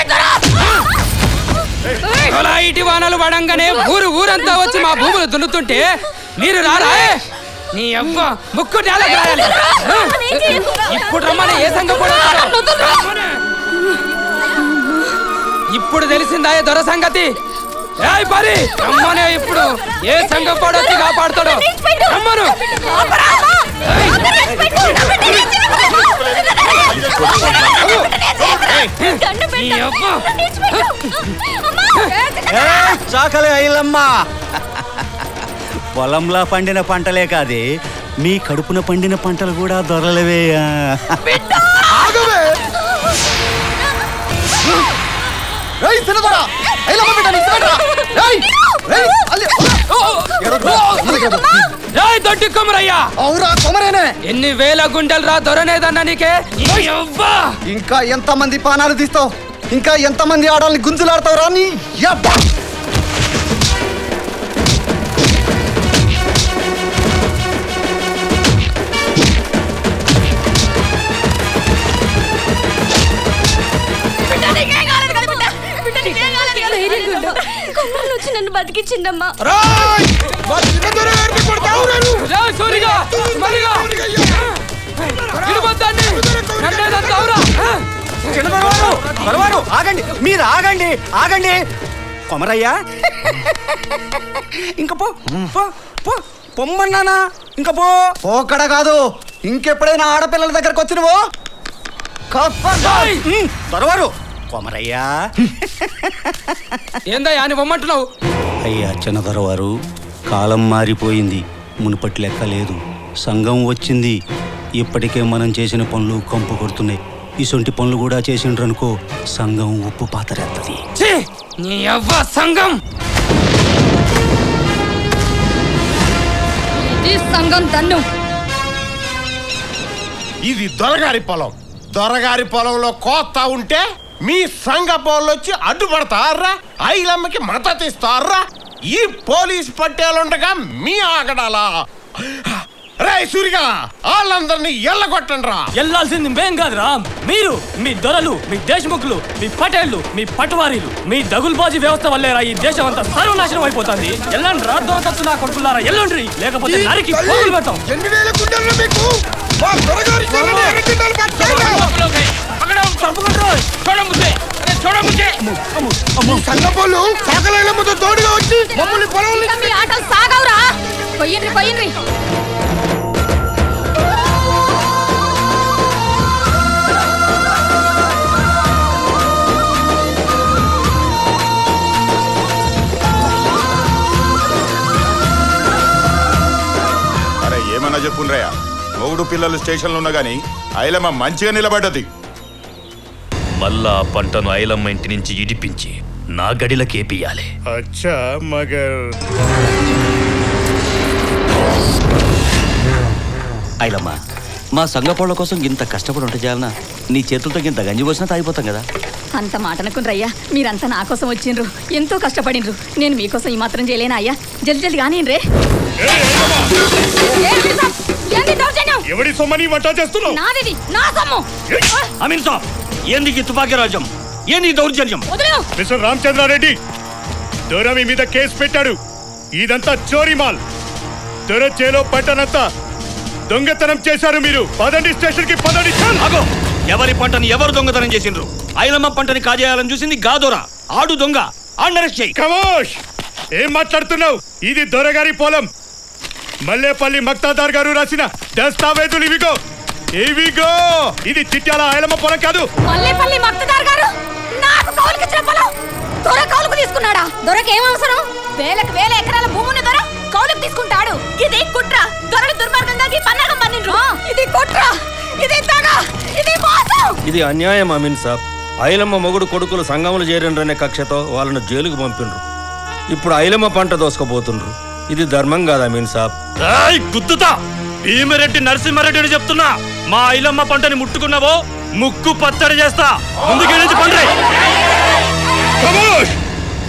అలా ఇటు వానలు పడంగానే ఊరు ఊరంతా వచ్చి మా భూములు దున్నుతుంటే మీరు రారా నీ అవ్వ ముక్కు నేలకు రాయాలి ఆ? ఇప్పుడు రమ్మని ఏ సంఘం కూడా వచ్చాడో? ఇప్పుడు తెలిసిందా ఏ దొర సంగతి ఏయ్ పరి రమ్మనే ఇప్పుడు ఏ సంఘం కూడా వచ్చి కాపాడుతాడో రమ్మను నీ అవ్వ చాకలే అయ్యలమ్మా పొలంలో పండిన పంటలే కాదే మీ కడుపున పండిన పంటలు కూడా దొరలవేయా ఏయ్ చిన్నదొరా ఐలమ్మ బిడ్డ నిස්සబెట్టరా ఏయ్ ఏయ్ అల్లి ఏయ్ దొడ్డి కొమరయ్యా అవురా కొమరేనే ఎన్ని వేల గుండెలు రా దొరనేదన్నా నీకే నీ అవ్వ ఇంకా ఎంతమంది పానాలు తీస్తావు ఇంకా ఎంతమంది ఆడాలని గుంజులాడతావు రా నీ యబ్బా కొమ్మలు వచ్చి నన్ను బతికించిందమ్మా ఏయ్ సూరిగా మరిగా ఇరుబద్దాన్ని నన్నేదంతా అవురా చిన్నదొరవారు దొరవారు ఆగండి మీరు ఆగండి ఆగండి కొమరయ్యా ఇంకా పో పో పో పొమ్మన్నానా ఇంకా పో పోకడ కాదు ఇంకెప్పుడైనా ఆడపిల్లల దగ్గరకు వచ్చినవో ఉమ్, దొరవారు కొమరయ్యా ఏందయ్యా అని పొమ్మంటున్నావు అయ్యా చిన్నదొరవారు కాలం మారిపోయింది మునుపటి లెక్క లేదు సంఘం వచ్చింది ఇప్పటికే మనం చేసిన పనులు కంపు కొడుతున్నాయి ఇసొంటి పనులు కూడా చేసిండ్రనుకో సంఘం ఉప్పు పాతరెత్తది ఛీ! నీ అవ్వ సంఘం ఇది సంఘం దన్ను ఇది దొరగారి పొలం దొరగారి పొలంలో కోత ఉంటే మీ సంఘ పొలంలో వచ్చి అడ్డుపడతారా ఐలమ్మకి మద్దతు ఇస్తారా ఈ పోలీస్ పట్టేలుండగా మీ ఆగడాలా రే సూరిగా వాళ్ళందరినీ ఎల్లగొట్టండి రా వెళ్ళాల్సింది మేం కాదురా మీరు మీ దొరలు మీ దేశముఖులు మీ పటేళ్లు మీ పటువారీలు మీ దగుల్బాజీ వ్యవస్థ వల్లేరా ఈ దేశం అంతా సర్వనాశనం అయిపోతుంది ఎల్లండి రా దొరకచ్చు నా కొడుకులారా ఎల్లుండ్రి లేకపోతే నరికి పోగులు పెడతాం ఎన్ని వేల గుండెలు మీకు మా దొరగారి చెల్లెలు ఎన్ని గుండెలు సంగపోళ్ళు సాగలేలమ్మతో తోడుగా వచ్చి మమ్మల్ని పొలం ఇంకా మీ ఆటలు సాగవురా కొయ్యండ్రి కొయ్యండ్రి అరే ఏమన్నా చెప్పుండ్రయ్య మొగుడు పిల్లలు స్టేషన్లో ఉన్నా గానీ ఐలమ్మ మంచిగా నిలబడ్డది మళ్ళా ఆ పంటను ఐలమ్మ ఇంటి నుంచి ఇడిపించి నా గడిలకేపియాలి అచ్చా మగర్ ఐలమ్మ మా సంఘపోళ్ళ కోసం ఇంత కష్టపడి ఉంటే చాలనా నీ చేతులతో ఇంత గంజి పోసినా తాగిపోతాం కదా అంత మాటనకుండ్రయ్యా మీరంతా నా కోసం వచ్చిండ్రు ఎంతో కష్టపడిండ్రు నేను మీకోసం ఈ మాత్రం చేయలేనా అయ్యా జల్ది జల్ది కానివ్వండి ఎవడి సొమ్మని వంట చేస్తున్నావు నాదిది నా సొమ్ము అమీన్ సాబ్ ఏంది ఈ తుపాకీ రాజ్యం ఏంది ఈ దౌర్జన్యం వదిలేవు మిస్టర్ రామచంద్రారెడ్డి దొర మీ మీద కేసు పెట్టాడు ఇదంతా చోరీ మాల్ దొర చేలో పట్టనంతా దొంగతనం చేశారు మీరు పదండి స్టేషన్ కి పదండి చల్. ఆగో ఎవరి పంటని ఎవరు దొంగతనం చేసిండ్రు ఐలమ్మ పంటని కాజేయాలని చూసింది గాదోరా ఆడు దొంగ అండరెస్ట్ చేయి కమోష్ ఏం మాట్లాడుతున్నావు ఇది దొరగారి పొలం మల్లేపల్లి మక్తాదార్ గారు రాసిన దస్తావేజులు ఇవిగో ఏవిగో ఇది చిట్యాల ఆయలమ్మ పొలం కాదు మల్లేపల్లి మక్తదార్ గారు నాకు కౌలుకి ఇచ్చిన పొలం దొర కౌలుకు తీసుకున్నాడా దొరకి ఏం అవసరం వేలకు వేల ఎకరాల భూమిని దొర కౌలుకు తీసుకుంటాడు ఇది కుట్ర దొరలు దుర్మార్గంగా ఈ పన్నాగం పన్నిండ్రు ఇది కుట్ర ఇది దగ ఇది మోసం ఇది అన్యాయం అమీన్ సాబ్ ఐలమ్మ మొగుడు కొడుకులు సంఘములు చేరిండ్రనే కక్షతో వాళ్ళను జైలుకు పంపిండ్రు ఇప్పుడు ఐలమ్మ పంట దోసుకుపోతుండ్రు ఇది ధర్మం కాదు అమీన్ సాబ్ ఏయ్, గుద్దుతా భీమిరెడ్డి నరసింహారెడ్డిని చెప్తున్నా మా ఐలమ్మ పంటని ముట్టుకున్నావో ముక్కు పచ్చడి చేస్తా ముందుకెళ్ళి పండ్రి ఖమోష్!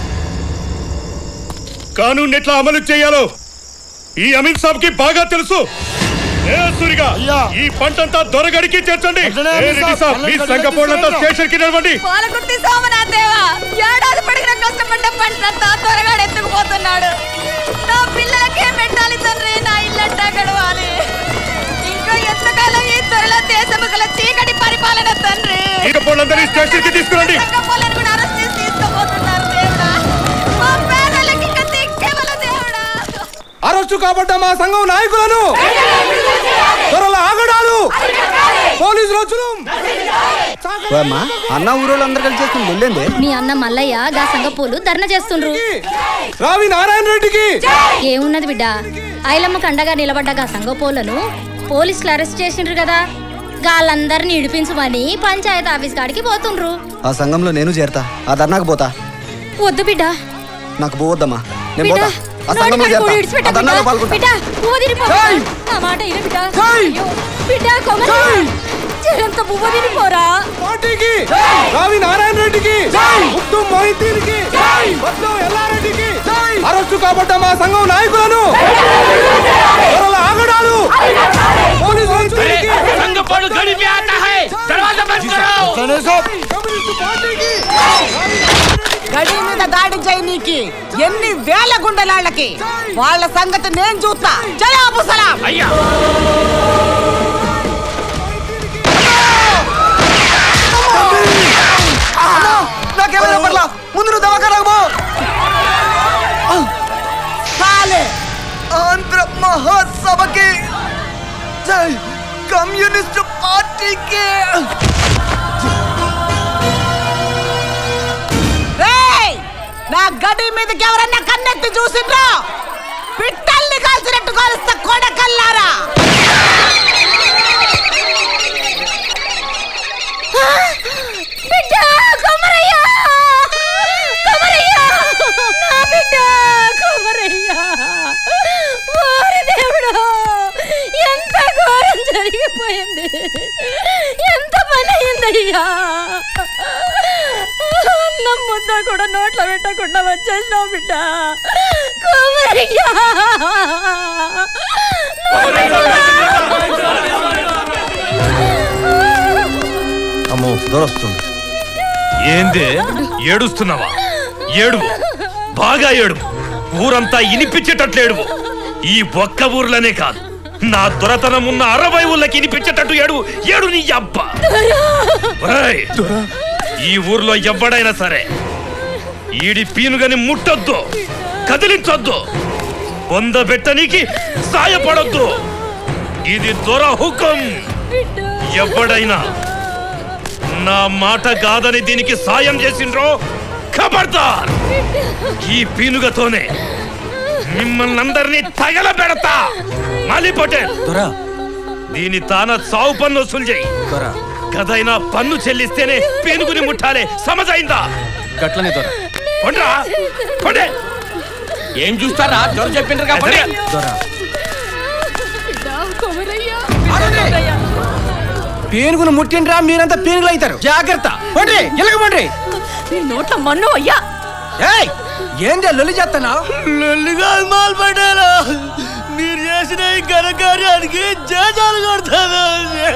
కానూన్ ఎట్లా అమలు చేయాలో ఈ అమిత్ సాబ్ కి బాగా తెలుసు ఏ సూరిగా ఈ పంటంతా దొరగడికి చేర్చండి ఏ రెడ్డి సాబ్, మీ సంఘ పోలంతా స్టేషన్ కి నిలవండి పాలకుర్తి సోమనాథ్ దేవా ఏడాది పడిగిన కష్టపడ్డ పంటంతా త్వరగా ఎత్తుకుపోతున్నాడు నా పిల్లలకే పెట్టాలి తండ్రి నా ఇల్లంటా గడవాలి ఇంకా ఎంతకాలం ఈ త్వరలో దేశముఖల చీకటి పరిపాలన తండ్రి ఇక పోలందరినీ స్టేషన్ కి తీసుకురండి సంఘపోలను కూడా అరెస్ట్ చేసి తీసుకుపోతున్నారు దేవుడా మా పేదలకి ఇంకా దిక్కేవల దేవుడా అరెస్టు కాబట్ట మా సంఘం నాయకులను త్వరలో ఆగడాలు పోలీసు రోజులు అమ్మా అన్న ఊరోళ్ళు అందరు కలిసి చేస్తుంది వెళ్ళింది మీ అన్న మల్లయ్య గా సంగపూలు ధర్నా చేస్తుండ్రు రావి నారాయణ రెడ్డికి ఏమున్నది బిడ్డ ఐలమ్మకు అండగా నిలబడ్డ గా సంగపోలను పోలీసులు అరెస్ట్ చేసిండ్రు కదా గాళ్ళందరినీ ఇడిపించమని పంచాయతీ ఆఫీస్ కాడికి పోతుండ్రు ఆ సంఘంలో నేను చేరతా ఆ ధర్నాకు పోతా వద్దు బిడ్డ నాకు పోవద్దమ్మా నేను బిడ్డ పోతా ఆ నోటి సంఘంలో కాడ చేరతా కూడి ఇడిచిపెట్ట ఆ ధర్నాలో పాల్గొంటా బిడ్డ ఊదిరిపో నా మాట ఇను బిడ్డ అయ్యో, బిడ్డ కొమర జరంత బువ్వ తినిపోరా పార్టీకి రావి నారాయణ రెడ్డికి ముత్తు మొహిద్దీన్కి బద్దు ఎల్లారెడ్డికి అరెస్టు కాబట్ట మా సంఘం నాయకులను త్వరలో ఆగడాలు పోలీసు రోజులకి సంగపోడు గడిపి ఆతా హై దర్వాజా బంద్ కరో కమ్యూనిస్టు పార్టీకి గడి మీద దాడి చేయనీకి ఎన్ని వేల గుండెలాళ్ళకి వాళ్ళ సంగతి నేను చూస్తా జయ అబు సలాం అయ్యా నాకేమైనా పర్లా ముందు నువ్వు దవాఖానకు పో సాలే ఆంధ్ర మహాసభకి జై కమ్యూనిస్ట్ పార్టీకి రేయ్ నా గడి మీదకి ఎవరన్నా కన్నెత్తి చూసిండ్రా పిట్టల్ని కాల్చినట్టు కాలుస్తా కొడకల్లారా బిడ్డ కొమరయ్య కొమరయ్య నా బిడ్డ కొమరయ్య ఓరి దేవుడు ఎంత ఘోరం జరిగిపోయింది ఎంత పని అయిందయ్యా అన్నం ముద్ద కూడా నోట్లో పెట్టకుండా వచ్చేసినావు బిడ్డ కొమరయ్య అమ్మో దొరొస్తుంది ఏందే ఏడుస్తున్నావా ఏడువు బాగా ఏడువు ఊరంతా ఇనిపించేటట్లు ఏడువు ఈ ఒక్క ఊర్లోనే కాదు నా దొరతనం ఉన్న అరవై ఊళ్ళకి ఇనిపించేటట్టు ఏడు ఏడు నీ అబ్బా ఒరేయ్, ఈ ఊర్లో ఎవడైనా సరే ఈడి పీనుగని ముట్టొద్దు కదిలించొద్దు పొందబెట్టనికి సాయపడొద్దు ఇది దొర హుకం ఎవడైనా నా మాట కాదని దీనికి సాయం చేసిండ్రో ఖబర్దార్ ఈ పీనుగతోనే మిమ్మల్ని అందరినీ తగల పెడతా మాలి పటేల్ దీని తాన సావు పన్ను వసూలు చేయి గదైనా పన్ను చెల్లిస్తేనే పీనుగుని ముట్టాలే సమజైందా గట్లనే దొర పండ్రా పండే ఏం చూస్తారా దొర చెప్పిండ్రు కాబట్టి పేనుగును ముట్టిండ్రా మీరంతా పేనుగులు అవుతారు జాగ్రత్త పండ్రి ఎలగ పండ్రి నీ నోట్ల మన్ను అయ్యా ఏయ్ ఏందే లొల్లి చేస్తున్నావు లొల్లి కాదు మాల్ పడ్డారా మీరు చేసిన ఈ ఘనకార్యానికి జేజాలు కొడతాను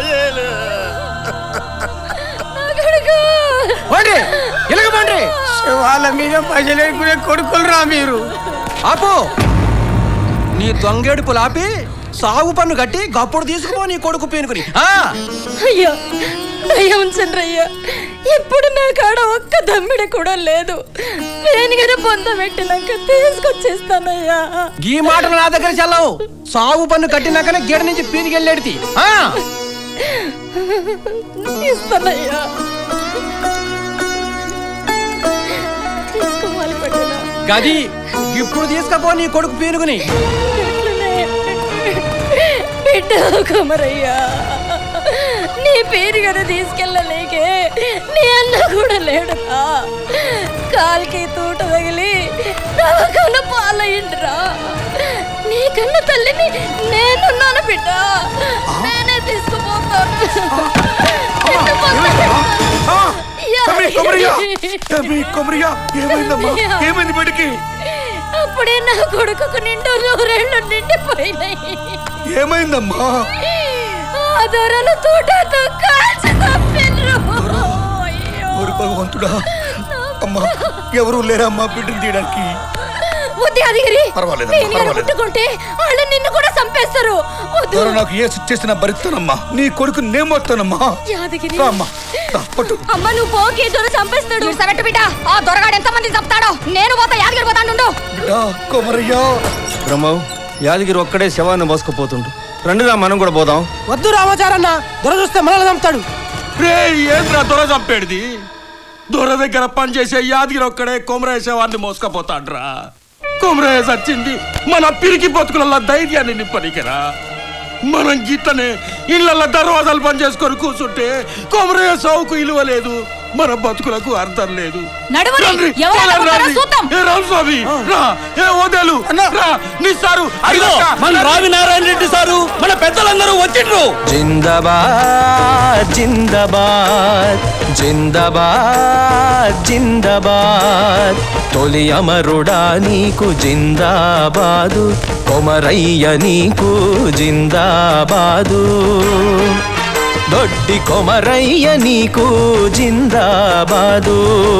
పండ్రి ఎలగ పండ్రి వాళ్ళ మీద పజలేకునే కొడుకులు రా మీరు ఆపు నీ దొంగేడుపులు ఆపి సాగు పన్ను కట్టి గప్పుడు తీసుకుపో నీ కొడుకు పేనుకుని ఆ అయ్యా అయ్యా ఉంచండి అయ్యా ఇప్పుడు నా కాడ ఒక్క దమ్మిడి కూడా లేదు వేణిగానే పొందబెట్టినాక తీసుకొచ్చేస్తానయ్యా ఈ మాటలు నా దగ్గర చెల్లవు సాగు పన్ను కట్టినాకనే గేడ నుంచి పీనికెళ్ళేడితి ఆ ఇస్తానయ్యా తీసుకోవాలి పట్టేలా గది ఇప్పుడు తీసుకపో నీ కొడుకు పీనుగుని బిడ్డ కుమరయ్యా నీ పేరు కదా తీసుకెళ్ళలేకే నీ అన్న కూడా లేడురా కాలికి తూట తగిలి నవకన్న పాలయ్యిండ్రా నీ కన్న తల్లిని నేనున్నాను బిడ్డ నేనే తీసుకుపోతాను నిన్ను పొందలేను. ఏమైందమ్మా ఏమైంది బిడ్డకి అప్పుడే నా కొడుకుకు నిండు నూరేళ్ళు నిండిపోయినాయి ఏమైందమ్మా ఆ దొరలు తూటతో కాల్చి తప్పిండ్రు ఓరి భగవంతుడా అమ్మా ఎవరు లేరమ్మా బిడ్డను తీయడానికి వద్దు అదిగిరి పర్వాలేదమ్మా, వీని గారు పర్వాలేదు. ముట్టుకుంటే వాళ్ళు నిన్ను కూడా చంపేస్తారు వద్దు ఎవరు నాకు ఏ చేసిన భరిస్తానమ్మా నీ కొడుకు నేమొస్తానమ్మా యాదగిరి అమ్మా పట్టు అమ్మ నువ్వు పోకే దొర చంపేస్తాడు ఇడ్సబెట్టు బిడ్డ ఆ దొరగాడు ఎంతమంది చంపుతాడో నేను పోతా యాదగిరి పోతాను కొమరయ్యా బ్రహ్మవు యాదగిరి ఒక్కడే శవాన్ని మోసుకుపోతుండు రండిరా మనం కూడా పోదాం వద్దు రామాచారన్న దొర చూస్తే మనల్ని చంపుతాడు రే ఏంద్రా దొర చంపేడిది దొర దగ్గర పనిచేసే యాదగిరి ఒక్కడే కొమరేసేవాడిని మోసుకపోతాడ్రా కొమరయ్య చచ్చింది మన పిరికి బతుకులలో ధైర్యాన్ని నింపనికిరా మనం గిట్లనే ఇళ్ళల్లో దర్వాజాలు పని చేసుకొని కూర్చుంటే కొమరయ్య సావుకు ఇలువ లేదు మన బతుకులకు అర్థం లేదు నడువురి, రండి, ఎవరు పోదాం, అనుకుంటారో రండి. చూద్దాం. ఏ రామస్వామి రా ఏ ఓదేలు రా నీ సారు అదిగో మన రావి నారాయణ రెడ్డి సారు మన పెద్దలందరూ వచ్చిండ్రు జిందాబాద్ జిందాబాద్ జిందాబాద్ జిందాబాద్ తొలి అమరుడా నీకు జిందాబాదు కొమరయ్య నీకు జిందాబాదు దొడ్డి కొమరయ్య నీకు జిందాబాదు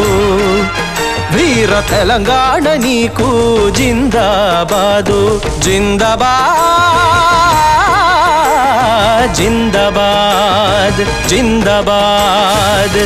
వీర తెలంగాణ నీకు జిందాబాదు జిందాబాద్ జిందాబాద్ జిందాబాద్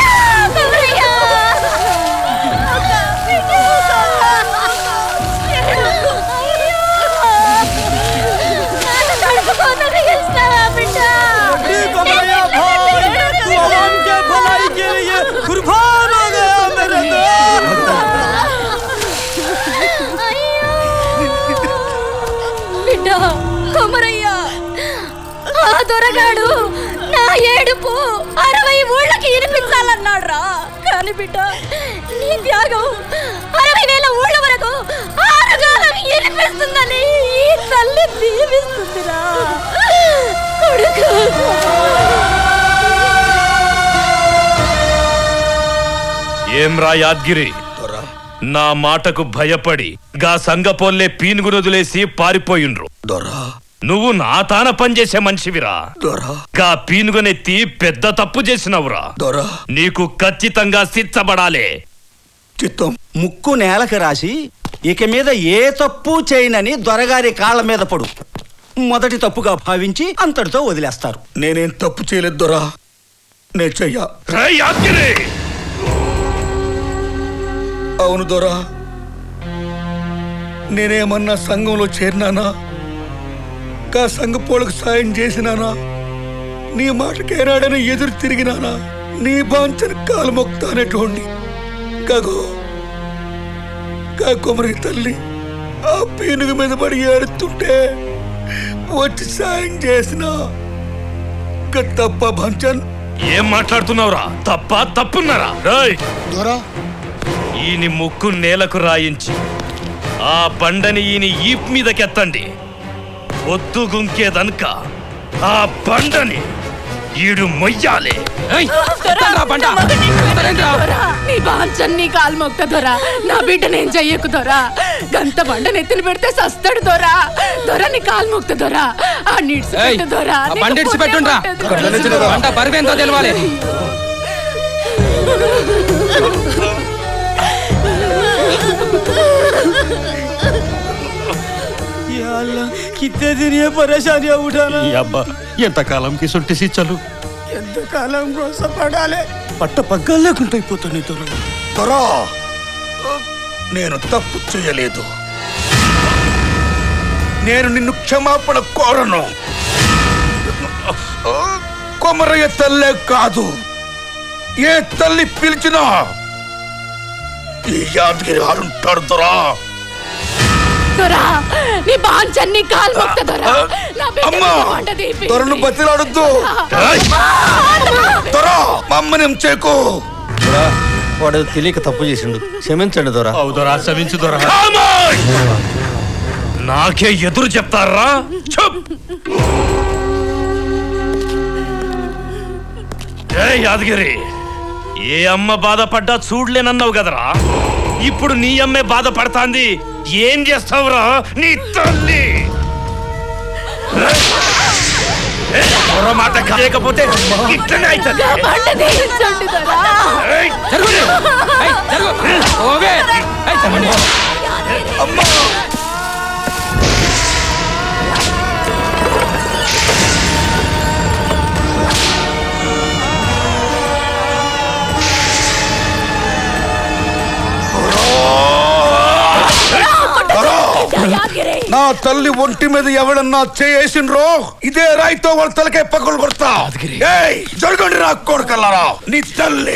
బిడ్డ కొమరయ్యా ఆ దొరగాడు నా ఏడుపు అరవై ఊళ్ళకి వినిపించాలన్నాడు రా కానీ బిడ్డ నీ త్యాగం అరవై వేల ఊళ్ళ వరకు ఆరుగాలం వినిపిస్తుందని ఈ తల్లి దీవిస్తుందిరా కొడుకు ఏం రా యాద్గిరి నా మాటకు భయపడి గా సంగపోల్లే పీనుగును వదిలేసి పారిపోయిండ్రు నువ్వు నా తాన పనిచేసే మనిషివిరా గా పీనుగునెత్తి పెద్ద తప్పు చేసినవురా నీకు ఖచ్చితంగా శిక్షబడాలే చిత్తం ముక్కు నేలకు రాసి ఇక మీద ఏ తప్పు చేయనని దొరగారి కాళ్ళ మీద పడు మొదటి తప్పుగా భావించి అంతటితో వదిలేస్తారు నేనేం తప్పు చేయలేదు దొరా నే చెయ్యా అవును దొరా నేనేమన్నా సంఘంలో చేరినానా కా సంఘ పోలకు సాయం చేసినానా నీ మాటకేనాడని ఎదురు తిరిగినానా నీ బాంచని కాలు మొక్తానేటోండి కాగో కా కొమరి తల్లి ఆ పీనుగు మీద పడి ఏడుతుంటే వచ్చి సాయం చేసిన తప్ప భంచన్ ఏం మాట్లాడుతున్నావురా తప్ప తప్పున్నారా రేయ్ ఈయన ముక్కు నేలకు రాయించి ఆ బండని ఈయన ఈప్ మీదకెత్తండి ఒత్తు గుంకేదనుక ఆ బండని ఈడు మొయ్యాలి నీ బాంచన్ నీ కాలు మొక్క దొరా నా బిడ్డ నేను చెయ్యకు దొరా గంత బండ నెత్తిన పెడితే సస్తాడు దొరా దొర నీ కాలు మొక్త దొరా ఆ నీడ్స్ ఏయ్, పెట్టు దొరా ఆ బండి ఇడిచి పెట్టుండ్రా బండ బరువేంతో తెలవాలి कितने दिन ये परेशानियां उठाना ఈ అబ్బా ఎంతకాలంకి సొంటి శిక్షలు ఎంతకాలం కోసం పడాలి పట్ట పగ్గాలు లేకుండా అయిపోతాను నీ దొర దొరా నేను తప్పు చేయలేదు నేను నిన్ను క్షమాపణ కోరను కొమరయ్య తల్లే కాదు ఏ తల్లి పిలిచినా ఈ యాదగిరి ఆడుంటాడు దొరా దొరా నీ బాంచన్ని కాల్ మొక్త దొరా నా బిడ్డ అమ్మా మీద వంట తీపి. దొరను బతిలాడొద్దు దొరా మమ్మని చేకు దొరా, వాడు తెలియక తప్పు చేసిండు క్షమించండి దొరా అవుదరా క్షమించు దొరా నాకే ఎదురు చెప్తారా చుప్ ఏ యాదగిరి ఏ అమ్మ బాధపడ్డా చూడలేనన్నావు కదరా ఇప్పుడు నీ అమ్మే బాధపడతాంది ఏం చేస్తావురా నీ తల్లి ఏ, మరో మాట కాలేకపోతే ఇట్లనే అవుతుంది నా బండ తీయించండి దొరా యాదగిరి నా తల్లి ఒంటి మీద ఎవడన్నా చేసిండ్రో ఇదే రాయితో వాళ్ళ తలకే పక్కలు కొడతా ఏయ్, జరగండి నా కొడుకల్లారా నీ తల్లి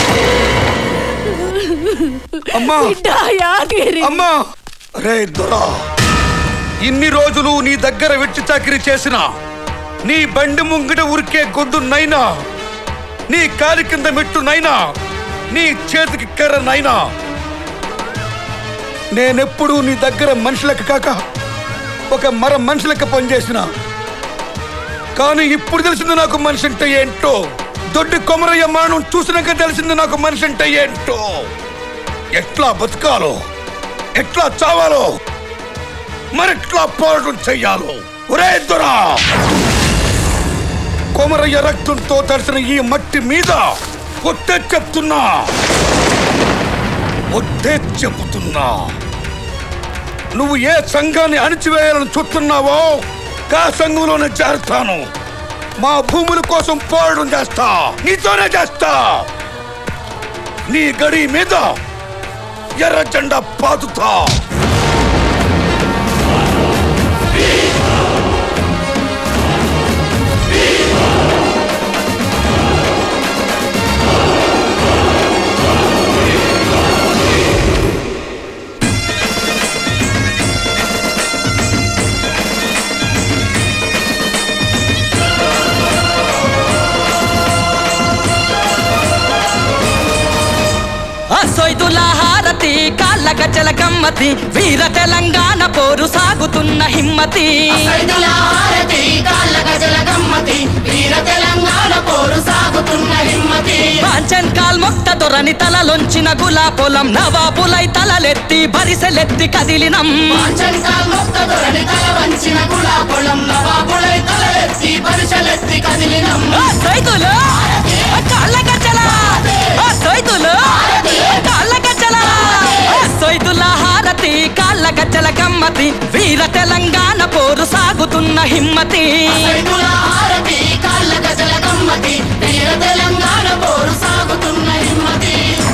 అమ్మా బిడ్డ యాదగిరి అమ్మా రే దొరా ఇన్ని రోజులు నీ దగ్గర వెట్టి చాకిరి చేసిన నీ బండి ముంగిట ఉరికే గొడ్డు నైనా నీ కాలి కింద మెట్టు నైనా నీ చేతికి కర్ర నైనా నేనెప్పుడు నీ దగ్గర మనుషులకు కాక ఒక మర మనుషులకి పనిచేసిన కానీ ఇప్పుడు తెలిసింది నాకు మనిషి అంటే ఏంటో దొడ్డి కొమరయ్య మానం చూసినాక తెలిసింది నాకు మనిషి అంటే ఏంటో ఎట్లా బతకాలో ఎట్లా చావాలో మరెట్లా పోరాటం చెయ్యాలో ఒరే దొరా కొమరయ్య రక్తంతో తడిసిన ఈ మట్టి మీద ఒట్టే చెప్తున్నా ఒట్టే చెబుతున్నా నువ్వు ఏ సంఘాన్ని అణిచివేయాలని చూస్తున్నావో కా సంఘంలోనే చేరుతాను మా భూముల కోసం పోరాటం చేస్తా నీతోనే చేస్తా నీ గడి మీద ఎర్ర జెండా పాతుతా సొయ్దుల హారతి కాళ్ళ గజ్జల గమ్మతి వీర తెలంగాణ పోరు సాగుతున్న హిమ్మతి సైదుల హారతి, కాళ్ళ గజల గమ్మతి, వీర తెలంగాణ పోరు సాగుతున్న హిమ్మతి. కాంచన్ కాల్ మొక్త దొరని తలలొంచిన గులా పొలం నవాబులై తలలెత్తి బరిసెలెత్తి కదిలినం పాంచంకాల్ మొక్క దొరని తల వంచిన గులాపొలం నవాబులై తలెత్తి పరిశలెత్తి కదిలినం ఆ సైదులు ఆ కాళ్ళ గజ్జల ఆ సైదులు ఆ కాళ్ళ గజ్జల ఆ సైదుల హారతి కాళ్ళ గజ్జల గమ్మతి వీర తెలంగాణ పోరు సాగుతున్న హిమ్మతి సైదుల హారతి, కాళ్ళ గజల గమ్మతి, వీర తెలంగాణ పోరు సాగుతున్న హిమ్మతి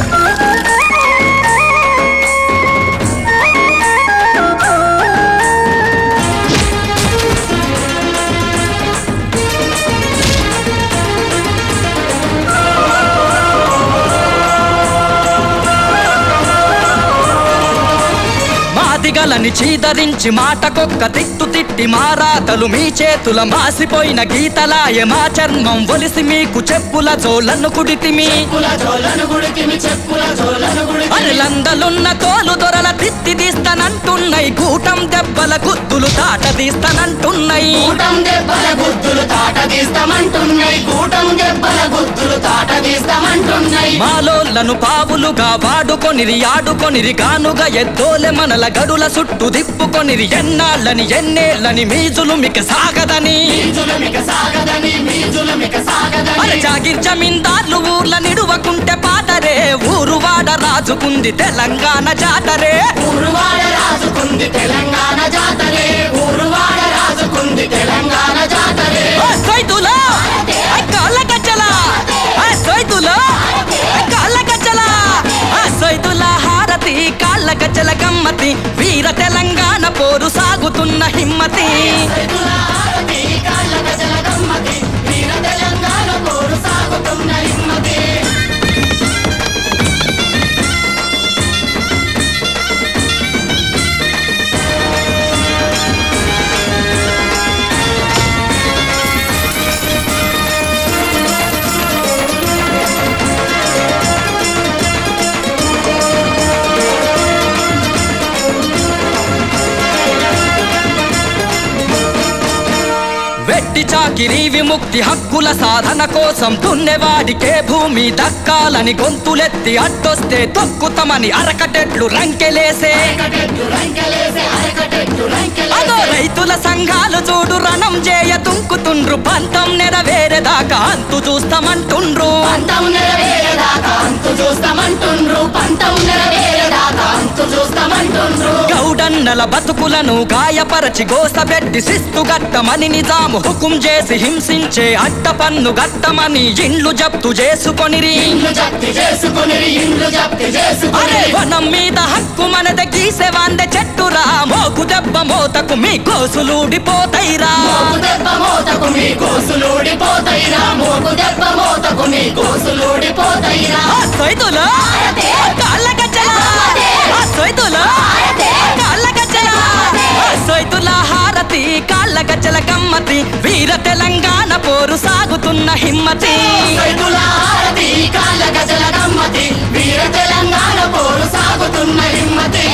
మాదిగలని చీదరించి మాటకొక్క తిట్టు తిట్టి మారాతలు మీ చేతుల మాసిపోయిన గీతలాయ మా చర్మం ఒలిసి మీకు చెప్పుల జోలను కుడితిమి చెప్పుల జోలను గుడికిమి చెప్పుల జోలను గుడికిమి అరలందలున్న తోలు దొరల తిత్తి తీస్తానంటున్నాయి కూటం దెబ్బల గుద్దులు తాట తీస్తానంటున్నాయి కూటం దెబ్బల గుద్దులు తాట తీస్తామంటున్నాయి కూటం దెబ్బల గుద్దులు తాట తీస్తామంటున్నాయి మాలోళ్ళను పావులుగా వాడుకొనిరి ఆడుకొనిరి గానుగా ఎద్దోలె మనల గడుల చుట్టూ దిప్పుకొనిరి ఎన్నాళ్ళని ఎన్నేళ్ళని మీజులు మిక సాగదని మీజులు మిక సాగదని మీజులు మిక సాగదని అరే జాగిర్ జమీందార్లు ఊర్ల నిడువకుంటే పాటరే ఊరు వాడ రాజుకుంది తెలంగాణ జాతరే ఊరువాడ రాజుకుంది తెలంగాణ జాతరే ఊరువాడ రాజుకుంది తెలంగాణ జాతరే ఆ సైదులో ఆ కాళ్ళ గజ్జల ఆ సైదులో ఆ కాళ్ళ గజ్జల ఆ సైదుల హారతి కాళ్ళ గజ్జల గమ్మతి వీర తెలంగాణ పోరు సాగుతున్న హిమ్మతి సైదుల హారతి, కాళ్ళ గజల గమ్మతి, వీర తెలంగాణ చాకిరీ విముక్తి హక్కుల సాధన కోసం దున్నేవాడికే భూమి దక్కాలని గొంతులెత్తి అడ్డొస్తే తొక్కుతామని అరకటెట్లు రంకెలేసే అదో రైతుల సంఘాలు చూడు రణం చేయ తుంకుతుండ్రు పంతం నెరవేరేదాకా అంతు చూస్తామంటుండ్రు పంతం నెరవేరేదాకా అంతు చూస్తామంటుండ్రు పంతం నెరవేరేదాకా అంతు చూస్తామంటుండ్రు గౌడన్నల బతుకులను గాయపరచి గోసబెట్టి శిస్తు గట్టమని నిజాము హుకుం చేసి హింసించే అట్ట పన్ను గట్టమని ఇండ్లు జప్తు చేసుకొనిరి ఇండ్లు జప్తు చేసుకొనిరి, ఇండ్లు జప్తు చేసుకొనిరి. అరే వనం మీద హక్కు మనద గీసే వాందె చెట్టురా మోకు దెబ్బ మోతకు మీ కోసులూడిపోతైరా మోపు దెబ్బ మోతకు మీ కోసులూడిపోతాయిరా మోపు దెబ్బ మోతకు మీ కోసులూడిపోతాయిరా సైతులు కాళ్ళ గజ్జల సైతులు కాళ్ళ గజ్జల సైతుల హారతి కాళ్ళ గజ్జల గమ్మతి వీర తెలంగాణ పోరు సాగుతున్న హిమ్మతి సైతుల హారతి కాళ్ళ గజల గమ్మతి వీర తెలంగాణ పోరు సాగుతున్న హిమ్మతి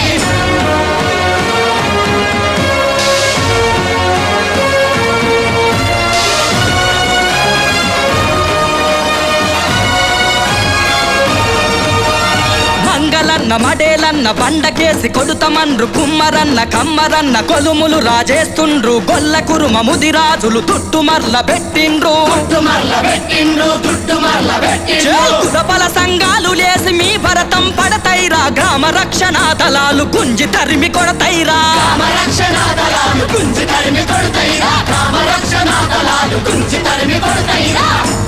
మంగళన్న మడేలన్న బండకేసి కొడుతమన్రు కుమ్మరన్న కమ్మరన్న కొలుములు రాజేస్తుండ్రు గొల్ల కురుమ ముదిరాజులు తుట్టుమర్ల పెట్టిండ్రు తుట్టుమర్ల పెట్టిండ్రు తుట్టుమర్ల పెట్టిండ్రు కుదపల సంఘాలు లేసి మీ భరతం పడతైరా గ్రామ రక్షణ దళాలు గుంజి తరిమి కొడతైరా గ్రామ రక్షణ దళాలు గుంజి తరిమి కొడతాయిరా గ్రామ రక్షణ దళాలు గుంజి తరిమి కొడతాయిరా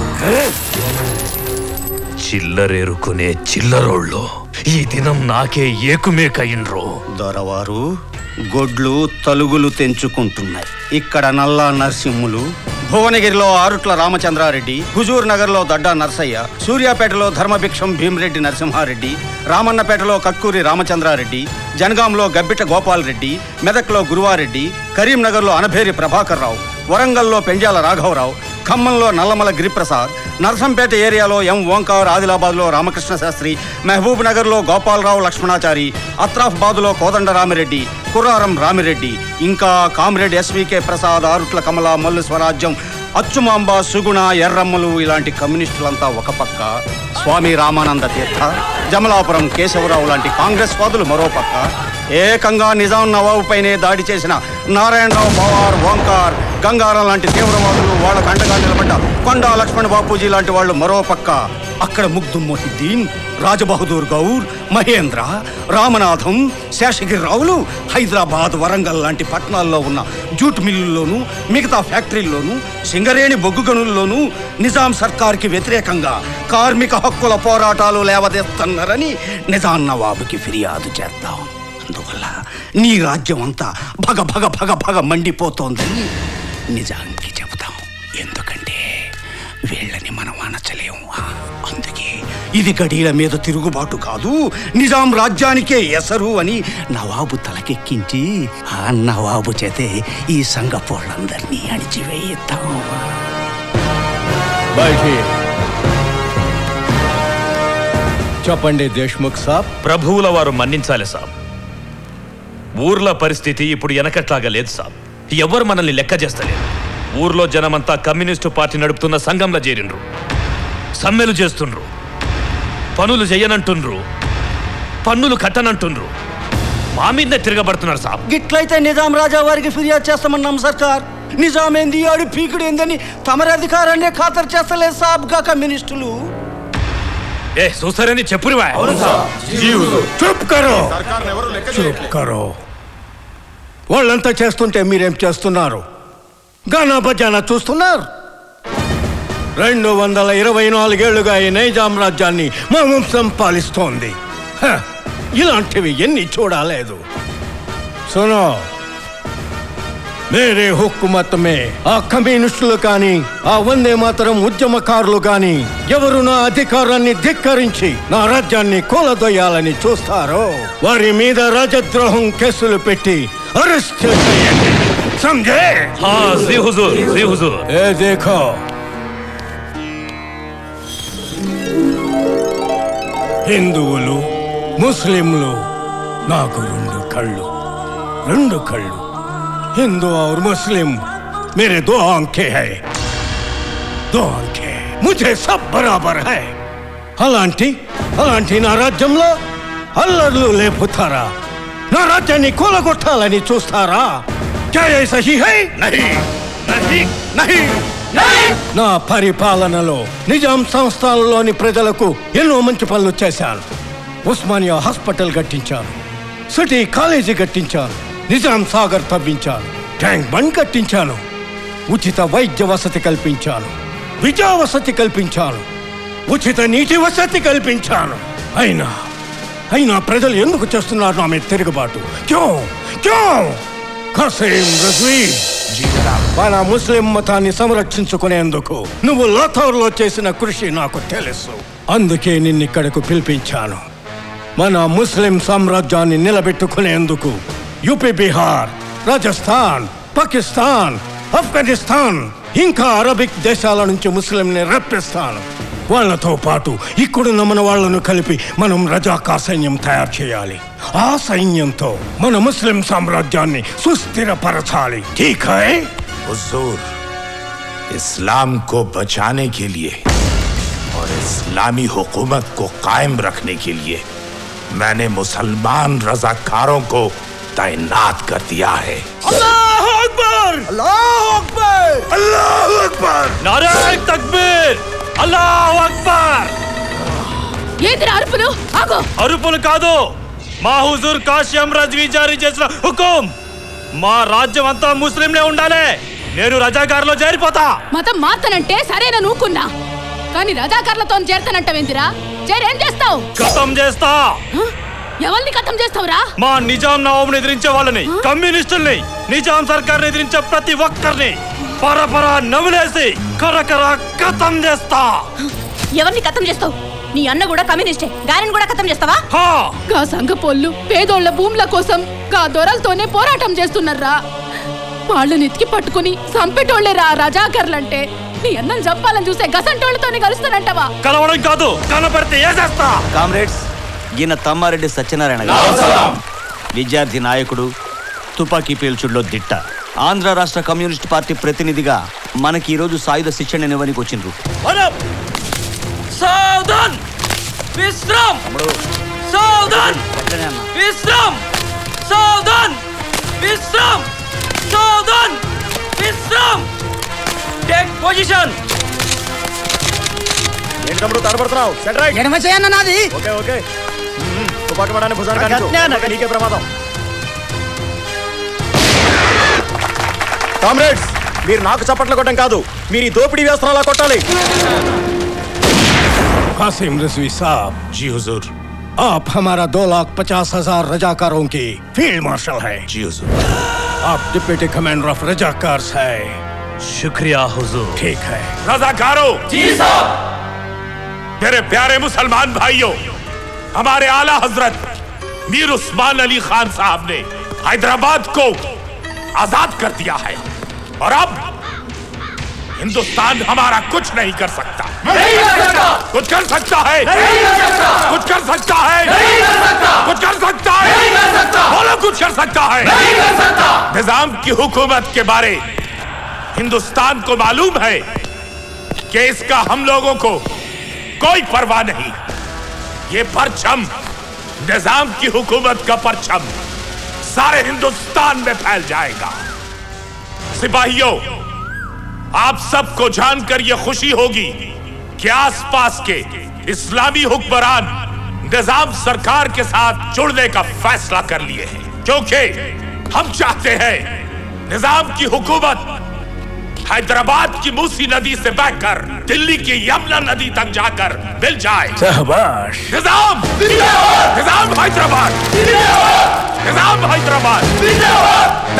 చిల్లరేరుకునే చిల్లరోళ్ళు ఈ దినం నాకే ఏకుమేకయిండ్రు దొరవారు గొడ్లు తలుగులు తెంచుకుంటున్నాయి ఇక్కడ నల్లా నరసింహులు భువనగిరిలో ఆరుట్ల రామచంద్రారెడ్డి హుజూర్ నగర్లో దడ్డా నర్సయ్య సూర్యాపేటలో ధర్మభిక్షం భీమిరెడ్డి నరసింహారెడ్డి రామన్నపేటలో కక్కూరి రామచంద్రారెడ్డి జనగాంలో గబ్బిట గోపాల్ రెడ్డి మెదక్లో గురువారెడ్డి కరీంనగర్లో అనభేరి ప్రభాకర్ రావు వరంగల్లో పెంజాల రాఘవరావు ఖమ్మంలో నల్లమల గిరిప్రసాద్ నర్సంపేట ఏరియాలో ఎం ఓంకార్ ఆదిలాబాద్లో రామకృష్ణ శాస్త్రి మహబూబ్ నగర్లో గోపాలరావు లక్ష్మణాచారి అత్రాఫ్బాదులో కోదండరామిరెడ్డి కుర్రారం రామిరెడ్డి ఇంకా కామిరెడ్డి ఎస్వికే ప్రసాద్ ఆరుట్ల కమల మల్లు స్వరాజ్యం అచ్చుమాంబ సుగుణ ఎర్రమ్మలు ఇలాంటి కమ్యూనిస్టులంతా ఒక పక్క స్వామి రామానంద తీర్థ జమలాపురం కేశవరావు లాంటి కాంగ్రెస్ వాదులు మరో పక్క ఏకంగా నిజాం నవాబు పైనే దాడి చేసిన నారాయణరావు పవార్ ఓంకార్ గంగారం లాంటి తీవ్రవాదులు వాళ్ళకు అండగా నిలబడ్డ కొండా లక్ష్మణ్ బాపూజీ లాంటి వాళ్ళు మరో పక్క అక్కడ ముగ్ధు మొహిద్దీన్ రాజబహదూర్ గౌర్ మహేంద్ర రామనాథం శేషగిరిరావులు హైదరాబాద్ వరంగల్ లాంటి పట్టణాల్లో ఉన్న జూట్ మిల్లుల్లోనూ మిగతా ఫ్యాక్టరీల్లోనూ సింగరేణి బొగ్గు గనుల్లోనూ నిజాం సర్కార్కి వ్యతిరేకంగా కార్మిక హక్కుల పోరాటాలు లేవదీస్తున్నారని నిజాం నవాబుకి ఫిర్యాదు చేద్దాం అందువల్ల నీ రాజ్యం అంతా భగ భగ భగ భగ మండిపోతోందని నిజాంకి చెబుతాం ఎందుకంటే వీళ్ళని మనం అనచలేము అందుకే ఇది గడీల మీద తిరుగుబాటు కాదు నిజాం రాజ్యానికే ఎసరు అని నవాబు తలకెక్కించి ఆ నవాబు చేతే ఈ సంగపోళ్ళందరినీ అణిచివేయిద్దాం చెప్పండి దేశ్ముఖ్ సాబ్ ప్రభువుల వారు మన్నించాలి సాబ్ ఊర్ల పరిస్థితి ఇప్పుడు వెనకట్లాగా లేదు సాబ్ ఎవరు మనల్ని లెక్క చేస్తలేరు ఊర్లో జనమంతా కమ్యూనిస్టు పార్టీ నడుపుతున్న సంఘంలో చేరిండ్రు సమ్మెలు చేస్తుండ్రు పనులు చెయ్యనంటుండ్రు పన్నులు కట్టనంటుండ్రు మా మీదనే తిరగబడుతున్నారు సాబ్ గిట్లయితే నిజాం రాజా వారికి ఫిర్యాదు చేస్తామన్నాం సర్కార్ నిజాం ఏంది ఆడి పీకుడు ఏందని తమరి అధికారాన్ని ఖాతరు చేస్తలేదు సాబ్గా కమ్యూనిస్టులు ఏ చూస్తారని చెప్పురి చుప్ కరో చుప్ కరో వాళ్ళంతా చేస్తుంటే మీరేం చేస్తున్నారు గానా బజానా చూస్తున్నారు రెండు వందల ఇరవై నాలుగేళ్లుగా ఈ నైజాం రాజ్యాన్ని మా వంశం పాలిస్తోంది హ, ఇలాంటివి ఎన్ని చూడలేదు సునో మేరే హుక్కుమత్ మే ఆ కమ్యూనిస్టులు కానీ ఆ వందే మాతరం ఉద్యమకారులు కానీ ఎవరు నా అధికారాన్ని ధిక్కరించి నా రాజ్యాన్ని కూలదొయ్యాలని చూస్తారో వారి మీద రాజద్రోహం కేసులు పెట్టి అరెస్ట్ చేయండి సమझे हाँ जी हुजूर जी हुजूर ఏ దేఖో హిందువులు ముస్లింలు నాకు రెండు కళ్ళు రెండు కళ్ళు हिंदू और मुस्लिम मेरे दो आंखें हैं दो आंखें मुझे सब बराबर है అలాంటి అలాంటి నా రాజ్యంలో అల్లర్లు లేపుతారా నా రాజ్యాన్ని కూలగొట్టాలని చూస్తారా क्या ये सही है नहीं नहीं नहीं నా పరిపాలనలో నిజాం సంస్థలలోని ప్రజలకు ఎన్నో మంచి పనులు చేశాను ఉస్మానియా హాస్పిటల్ కట్టించాను సిటీ కాలేజీ కట్టించాను నిజాం సాగర్ తవ్వించాను ట్యాంక్ బండ్ కట్టించాను ఉచిత వైద్య వసతి కల్పించాను విద్యా వసతి కల్పించాను ఉచిత నీటి వసతి కల్పించాను అయినా అయినా ప్రజలు ఎందుకు చేస్తున్నారు నా మీద తిరుగుబాటు క్యో క్యో కసీం రజ్వీ మన ముస్లిం మతాన్ని సంరక్షించుకునేందుకు నువ్వు లాథోర్లో చేసిన కృషి నాకు తెలుసు అందుకే నిన్నిక్కడకు పిలిపించాను మన ముస్లిం సామ్రాజ్యాన్ని నిలబెట్టుకునేందుకు యూపీ బీహార్ రాజస్థాన్ పాకిస్తాన్ ఆఫ్ఘనిస్తాన్ ఇంకా అరబిక్ దేశాల నుంచి ముస్లింని రప్పిస్తాను వాళ్ళతో పాటు ఇక్కడున్న మన వాళ్ళను కలిపి మనం రజాకా సైన్యం తయారు చేయాలి ఆ సైన్యంతో మన ముస్లిం సామ్రాజ్యాన్ని సుస్థిరపరచాలి ఠీక్ హై हुजूर इस्लाम को बचाने के लिए और इस्लामी हुकूमत को कायम रखने के लिए मैंने मुसलमान रजाकारों को तैनात कर दिया है अल्लाह अकबर अल्लाह अकबर अल्लाह अकबर नारे तकबीर అల్లాహ్ అక్బర్ ఏందిరా అరుపులు ఆగో అరుపులు కాదు మా హుజూర్ కాశ్యం రజ్వీ జారీ చేసిన హుకుం మా రాజ్యం అంతా ముస్లింలే ఉండాలి నేను రజాకారులో చేరిపోతా మతం మాతనంటే సరైన నూకున్నా కానీ రజాకార్లతో చేరతానంటావేందిరా చేరేం చేస్తావు ఖతం చేస్తా ఎవరిని కథం చేస్తావురా మా నిజాం నవాబుని ఎదిరించే వాళ్ళని కమ్యూనిస్టుల్ని నిజాం సర్కార్ ఎదిరించే ప్రతి ఒక్కరిని పరపర నమిలేసి కరకర కథం చేస్తా ఎవరిని కథం చేస్తావు నీ అన్న కూడా కమ్యూనిస్టే గారిని కూడా కథం చేస్తావా గా సంఘ పొల్లు పేదోళ్ల భూముల కోసం గా దొరలతోనే పోరాటం చేస్తున్నారా వాళ్ళని ఎత్తికి పట్టుకుని సంపెటోళ్లేరా రజాకర్లంటే నీ అన్నం చంపాలని చూసే గసంటోళ్లతోనే కలుస్తానంటావా కలవడం కాదు కనపడితే ఏసేస్తా కామ్రేడ్స్ ఈయన తమ్మారెడ్డి సత్యనారాయణ గారు విద్యార్థి నాయకుడు తుపాకీ పేల్చుడులో దిట్ట ఆంధ్ర రాష్ట్ర కమ్యూనిస్ట్ పార్టీ ప్రతినిధిగా మనకి ఈరోజు సాయుధ శిక్షణ ఇవ్వడానికి వచ్చిండ్రు సావధాన్ విశ్రామ్ సావధాన్ విశ్రామ్ సావధాన్ విశ్రామ్ సావధాన్ విశ్రామ్ టేక్ పొజిషన్ ఏంటి తమ్ముడు తడబడుతున్నావు సెంటర్ రైట్ ఎడమ చేయన్న నాది ఓకే ఓకే మ్మ్. తుపాకీ పడాన్ని భుజానికి కానిచ్చు. అజ్ఞాన. ఓకే, నీకే ప్రమాదం కామ్రేడ్స్ మీరు నాకు చప్పట్లు కొట్టడం కాదు మీరు ఈ దోపిడీ వ్యవస్థలా కొట్టాలి कासिम रिजवी साहब जी हुजूर आप हमारा दो लाख पचास हजार रजाकारों की फील्ड मार्शल है जी हुजूर आप डिप्टी कमांडर ऑफ रजाकार्स है शुक्रिया हुजूर ठीक है रजाकारों जी साहब मेरे प्यारे मुसलमान भाइयों हमारे आला हजरत मीर उस्मान अली खान साहब ने हैदराबाद को आजाद कर दिया है और अब हिंदुस्तान हमारा कुछ नहीं कर सकता नहीं कर सकता। कुछ कर सकता है नहीं कर सकता। कुछ कर सकता है नहीं कर सकता। कुछ कर सकता है नहीं कर सकता। बोलो कुछ कर सकता है नहीं कर सकता। निजाम की हुकूमत के बारे हिंदुस्तान को मालूम है कि इसका हम लोगों को कोई परवाह नहीं ये परचम निजाम की हुकूमत का परचम सारे हिंदुस्तान में फैल जाएगा सिपाहियों आप सबको जानकर यह खुशी होगी कि आसपास के इस्लामी हुक्मरान निजाम सरकार के साथ जुड़ने का फैसला कर लिए हैं क्योंकि हम चाहते हैं निजाम की हुकूमत हैदराबाद की मूसी नदी से बहकर दिल्ली की यमुना नदी तक जाकर मिल जाए सहबाश निजाम निजाम हैदराबाद निजाम हैदराबाद